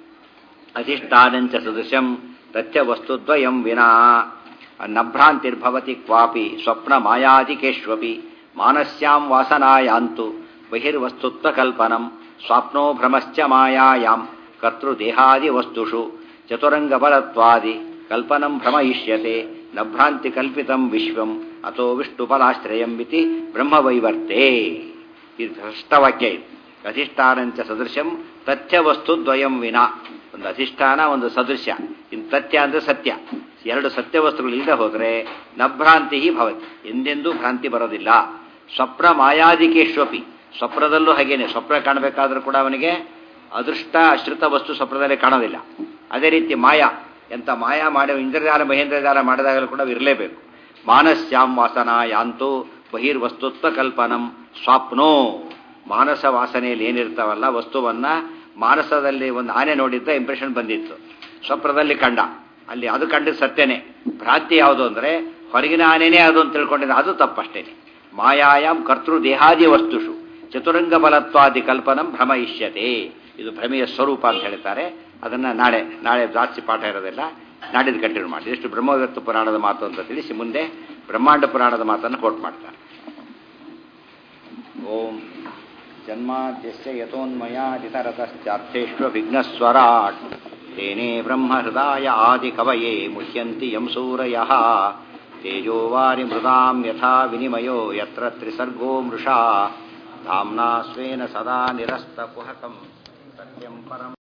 ಅಧಿಷ್ಠಾನಂಚ ಸದೃಶಂ ತಥ್ಯ ವಸ್ತುದ್ವಯಂ ವಿನಾ ನಭ್ರಾಂತಿರ್ಭವತಿ ಕ್ವಾಪಿ ಸ್ವಪ್ನ ಮಾಯಾದಿಕೇಶ್ವಪಿ ಮಾನಸ್ಯಾಂ ವಾಸನಾಯಾಂತು ಬಹಿರ್ವಸ್ತುತ್ವ ಕಲ್ಪನಂ ಸ್ವಾಪ್ನೋ ಭ್ರಮಶ್ಚ ಮಾಯಾಯಾಂ ಕರ್ತೃದೇಹಾದಿ ವಸ್ತುಷು ಚತುರಂಗಬಲತ್ವಾದಿ ಕಲ್ಪನಂ ಭ್ರಮಯಿಷ್ಯತೆ ನಭ್ರಾಂತಿ ಕಲ್ಪಿತಂ ವಿಶ್ವಂ ಅಥೋ ವಿಷ್ಣುಫಲಾಶ್ರಯಂ ಇತಿ ಬ್ರಹ್ಮವೈವರ್ತೆ ಇದು ಸ್ಪಷ್ಟವಾಕ್ಯ ಇದು ಅಧಿಷ್ಠಾನಂಚ ಸದೃಶಂ ತಥ್ಯ ವಸ್ತು ದ್ವಯಂ ವಿನ ಒಂದು ಅಧಿಷ್ಠಾನ ಒಂದು ಸದೃಶ್ಯ ಇನ್ನು ತಥ್ಯ ಅಂದ್ರೆ ಸತ್ಯ ಎರಡು ಸತ್ಯ ವಸ್ತುಗಳು ಇಲ್ಲದೆ ಹೋದರೆ ನಭ್ರಾಂತಿ ಭವತಿ ಎಂದೆಂದೂ ಭ್ರಾಂತಿ ಬರೋದಿಲ್ಲ ಸ್ವಪ್ನ ಮಾಯಾದಿಕೇಶ್ವಪಿ ಸ್ವಪ್ನದಲ್ಲೂ ಹಾಗೇನೆ ಸ್ವಪ್ನ ಕಾಣಬೇಕಾದ್ರೂ ಕೂಡ ಅವನಿಗೆ ಅದೃಷ್ಟ ಅಶ್ರಿತ ವಸ್ತು ಸ್ವಪ್ನದಲ್ಲಿ ಕಾಣೋದಿಲ್ಲ ಅದೇ ರೀತಿ ಮಾಯಾ ಎಂಥ ಮಾಯಾ ಮಾಡಿ ಇಂದ್ರಜಾಲ ಮಹೇಂದ್ರಜಾಲ ಮಾಡಿದಾಗಲೂ ಕೂಡ ಇರಲೇಬೇಕು ಮಾನಸ್ಯಾಂ ವಾಸನ ಯಾಂತೋ ಬಹಿರ್ವಸ್ತುತ್ವ ಕಲ್ಪನಂ ಸ್ವಾಪ್ನೋ ಮಾನಸ ವಾಸನೆಯಲ್ಲಿ ಏನಿರ್ತಾವಲ್ಲ ವಸ್ತುವನ್ನ ಮಾನಸದಲ್ಲಿ ಒಂದು ಆನೆ ನೋಡಿದ್ದ ಇಂಪ್ರೆಷನ್ ಬಂದಿತ್ತು ಸ್ವಪ್ನದಲ್ಲಿ ಕಂಡ ಅಲ್ಲಿ ಅದು ಕಂಡಿದ್ದು ಸತ್ಯನೇ ಭ್ರಾಂತಿ ಯಾವುದು ಅಂದರೆ ಹೊರಗಿನ ಆನೆನೇ ಅದು ಅಂತ ತಿಳ್ಕೊಂಡಿದ್ದ ಅದು ತಪ್ಪಷ್ಟೇನೆ ಮಾಯಾಯಾಮ್ ಕರ್ತೃ ದೇಹಾದಿ ವಸ್ತುಷು ಚತುರಂಗ ಬಲತ್ವಾದಿ ಕಲ್ಪನಂ ಭ್ರಮ ಇಷ್ಯತೆ ಇದು ಭ್ರಮೆಯ ಸ್ವರೂಪ ಅಂತ ಹೇಳ್ತಾರೆ ಅದನ್ನು ನಾಳೆ ನಾಳೆ ಜಾಸ್ತಿ ಪಾಠ ಇರೋದಿಲ್ಲ ನಾಡಿದ್ದು ಕಂಟಿನ್ಯೂ ಮಾಡಿ ಇಷ್ಟು ಬ್ರಹ್ಮವ್ಯಕ್ತ ಪುರಾಣದ ಮಾತು ಅಂತ ತಿಳಿಸಿ ಮುಂದೆ ಬ್ರಹ್ಮಾಂಡ ಪುರಾಣದ ಮಾತನ್ನು ಕೋಟ್ ಮಾಡ್ತಾರೆ ಓಂ ಜನ್ಮಾದ್ಯಸ್ಯ ಯತೋನ್ಮಯಾದಿತರತಶ್ಚಾರ್ಥೇಶ್ವ ವಿಘ್ನಸ್ವರಾಟ್ ತೇನೇ ಬ್ರಹ್ಮಹೃದಾಯ ಆದಿಕವಯೇ ಮುಹ್ಯಂತಿ ಯಂ ಸೂರಯಃ ತೇಜೋವಾರಿ ಮೃದಾಂ ಯಥಾ ವಿನಿಮಯೋ ಯತ್ರ ತ್ರಿಸರ್ಗೋ ಮೃಷಾ ಧಾಮ್ನಾ ಸ್ವೇನ ಸದಾ ನಿರಸ್ತಕುಹಕಂ ಸತ್ಯಂ ಪರಂ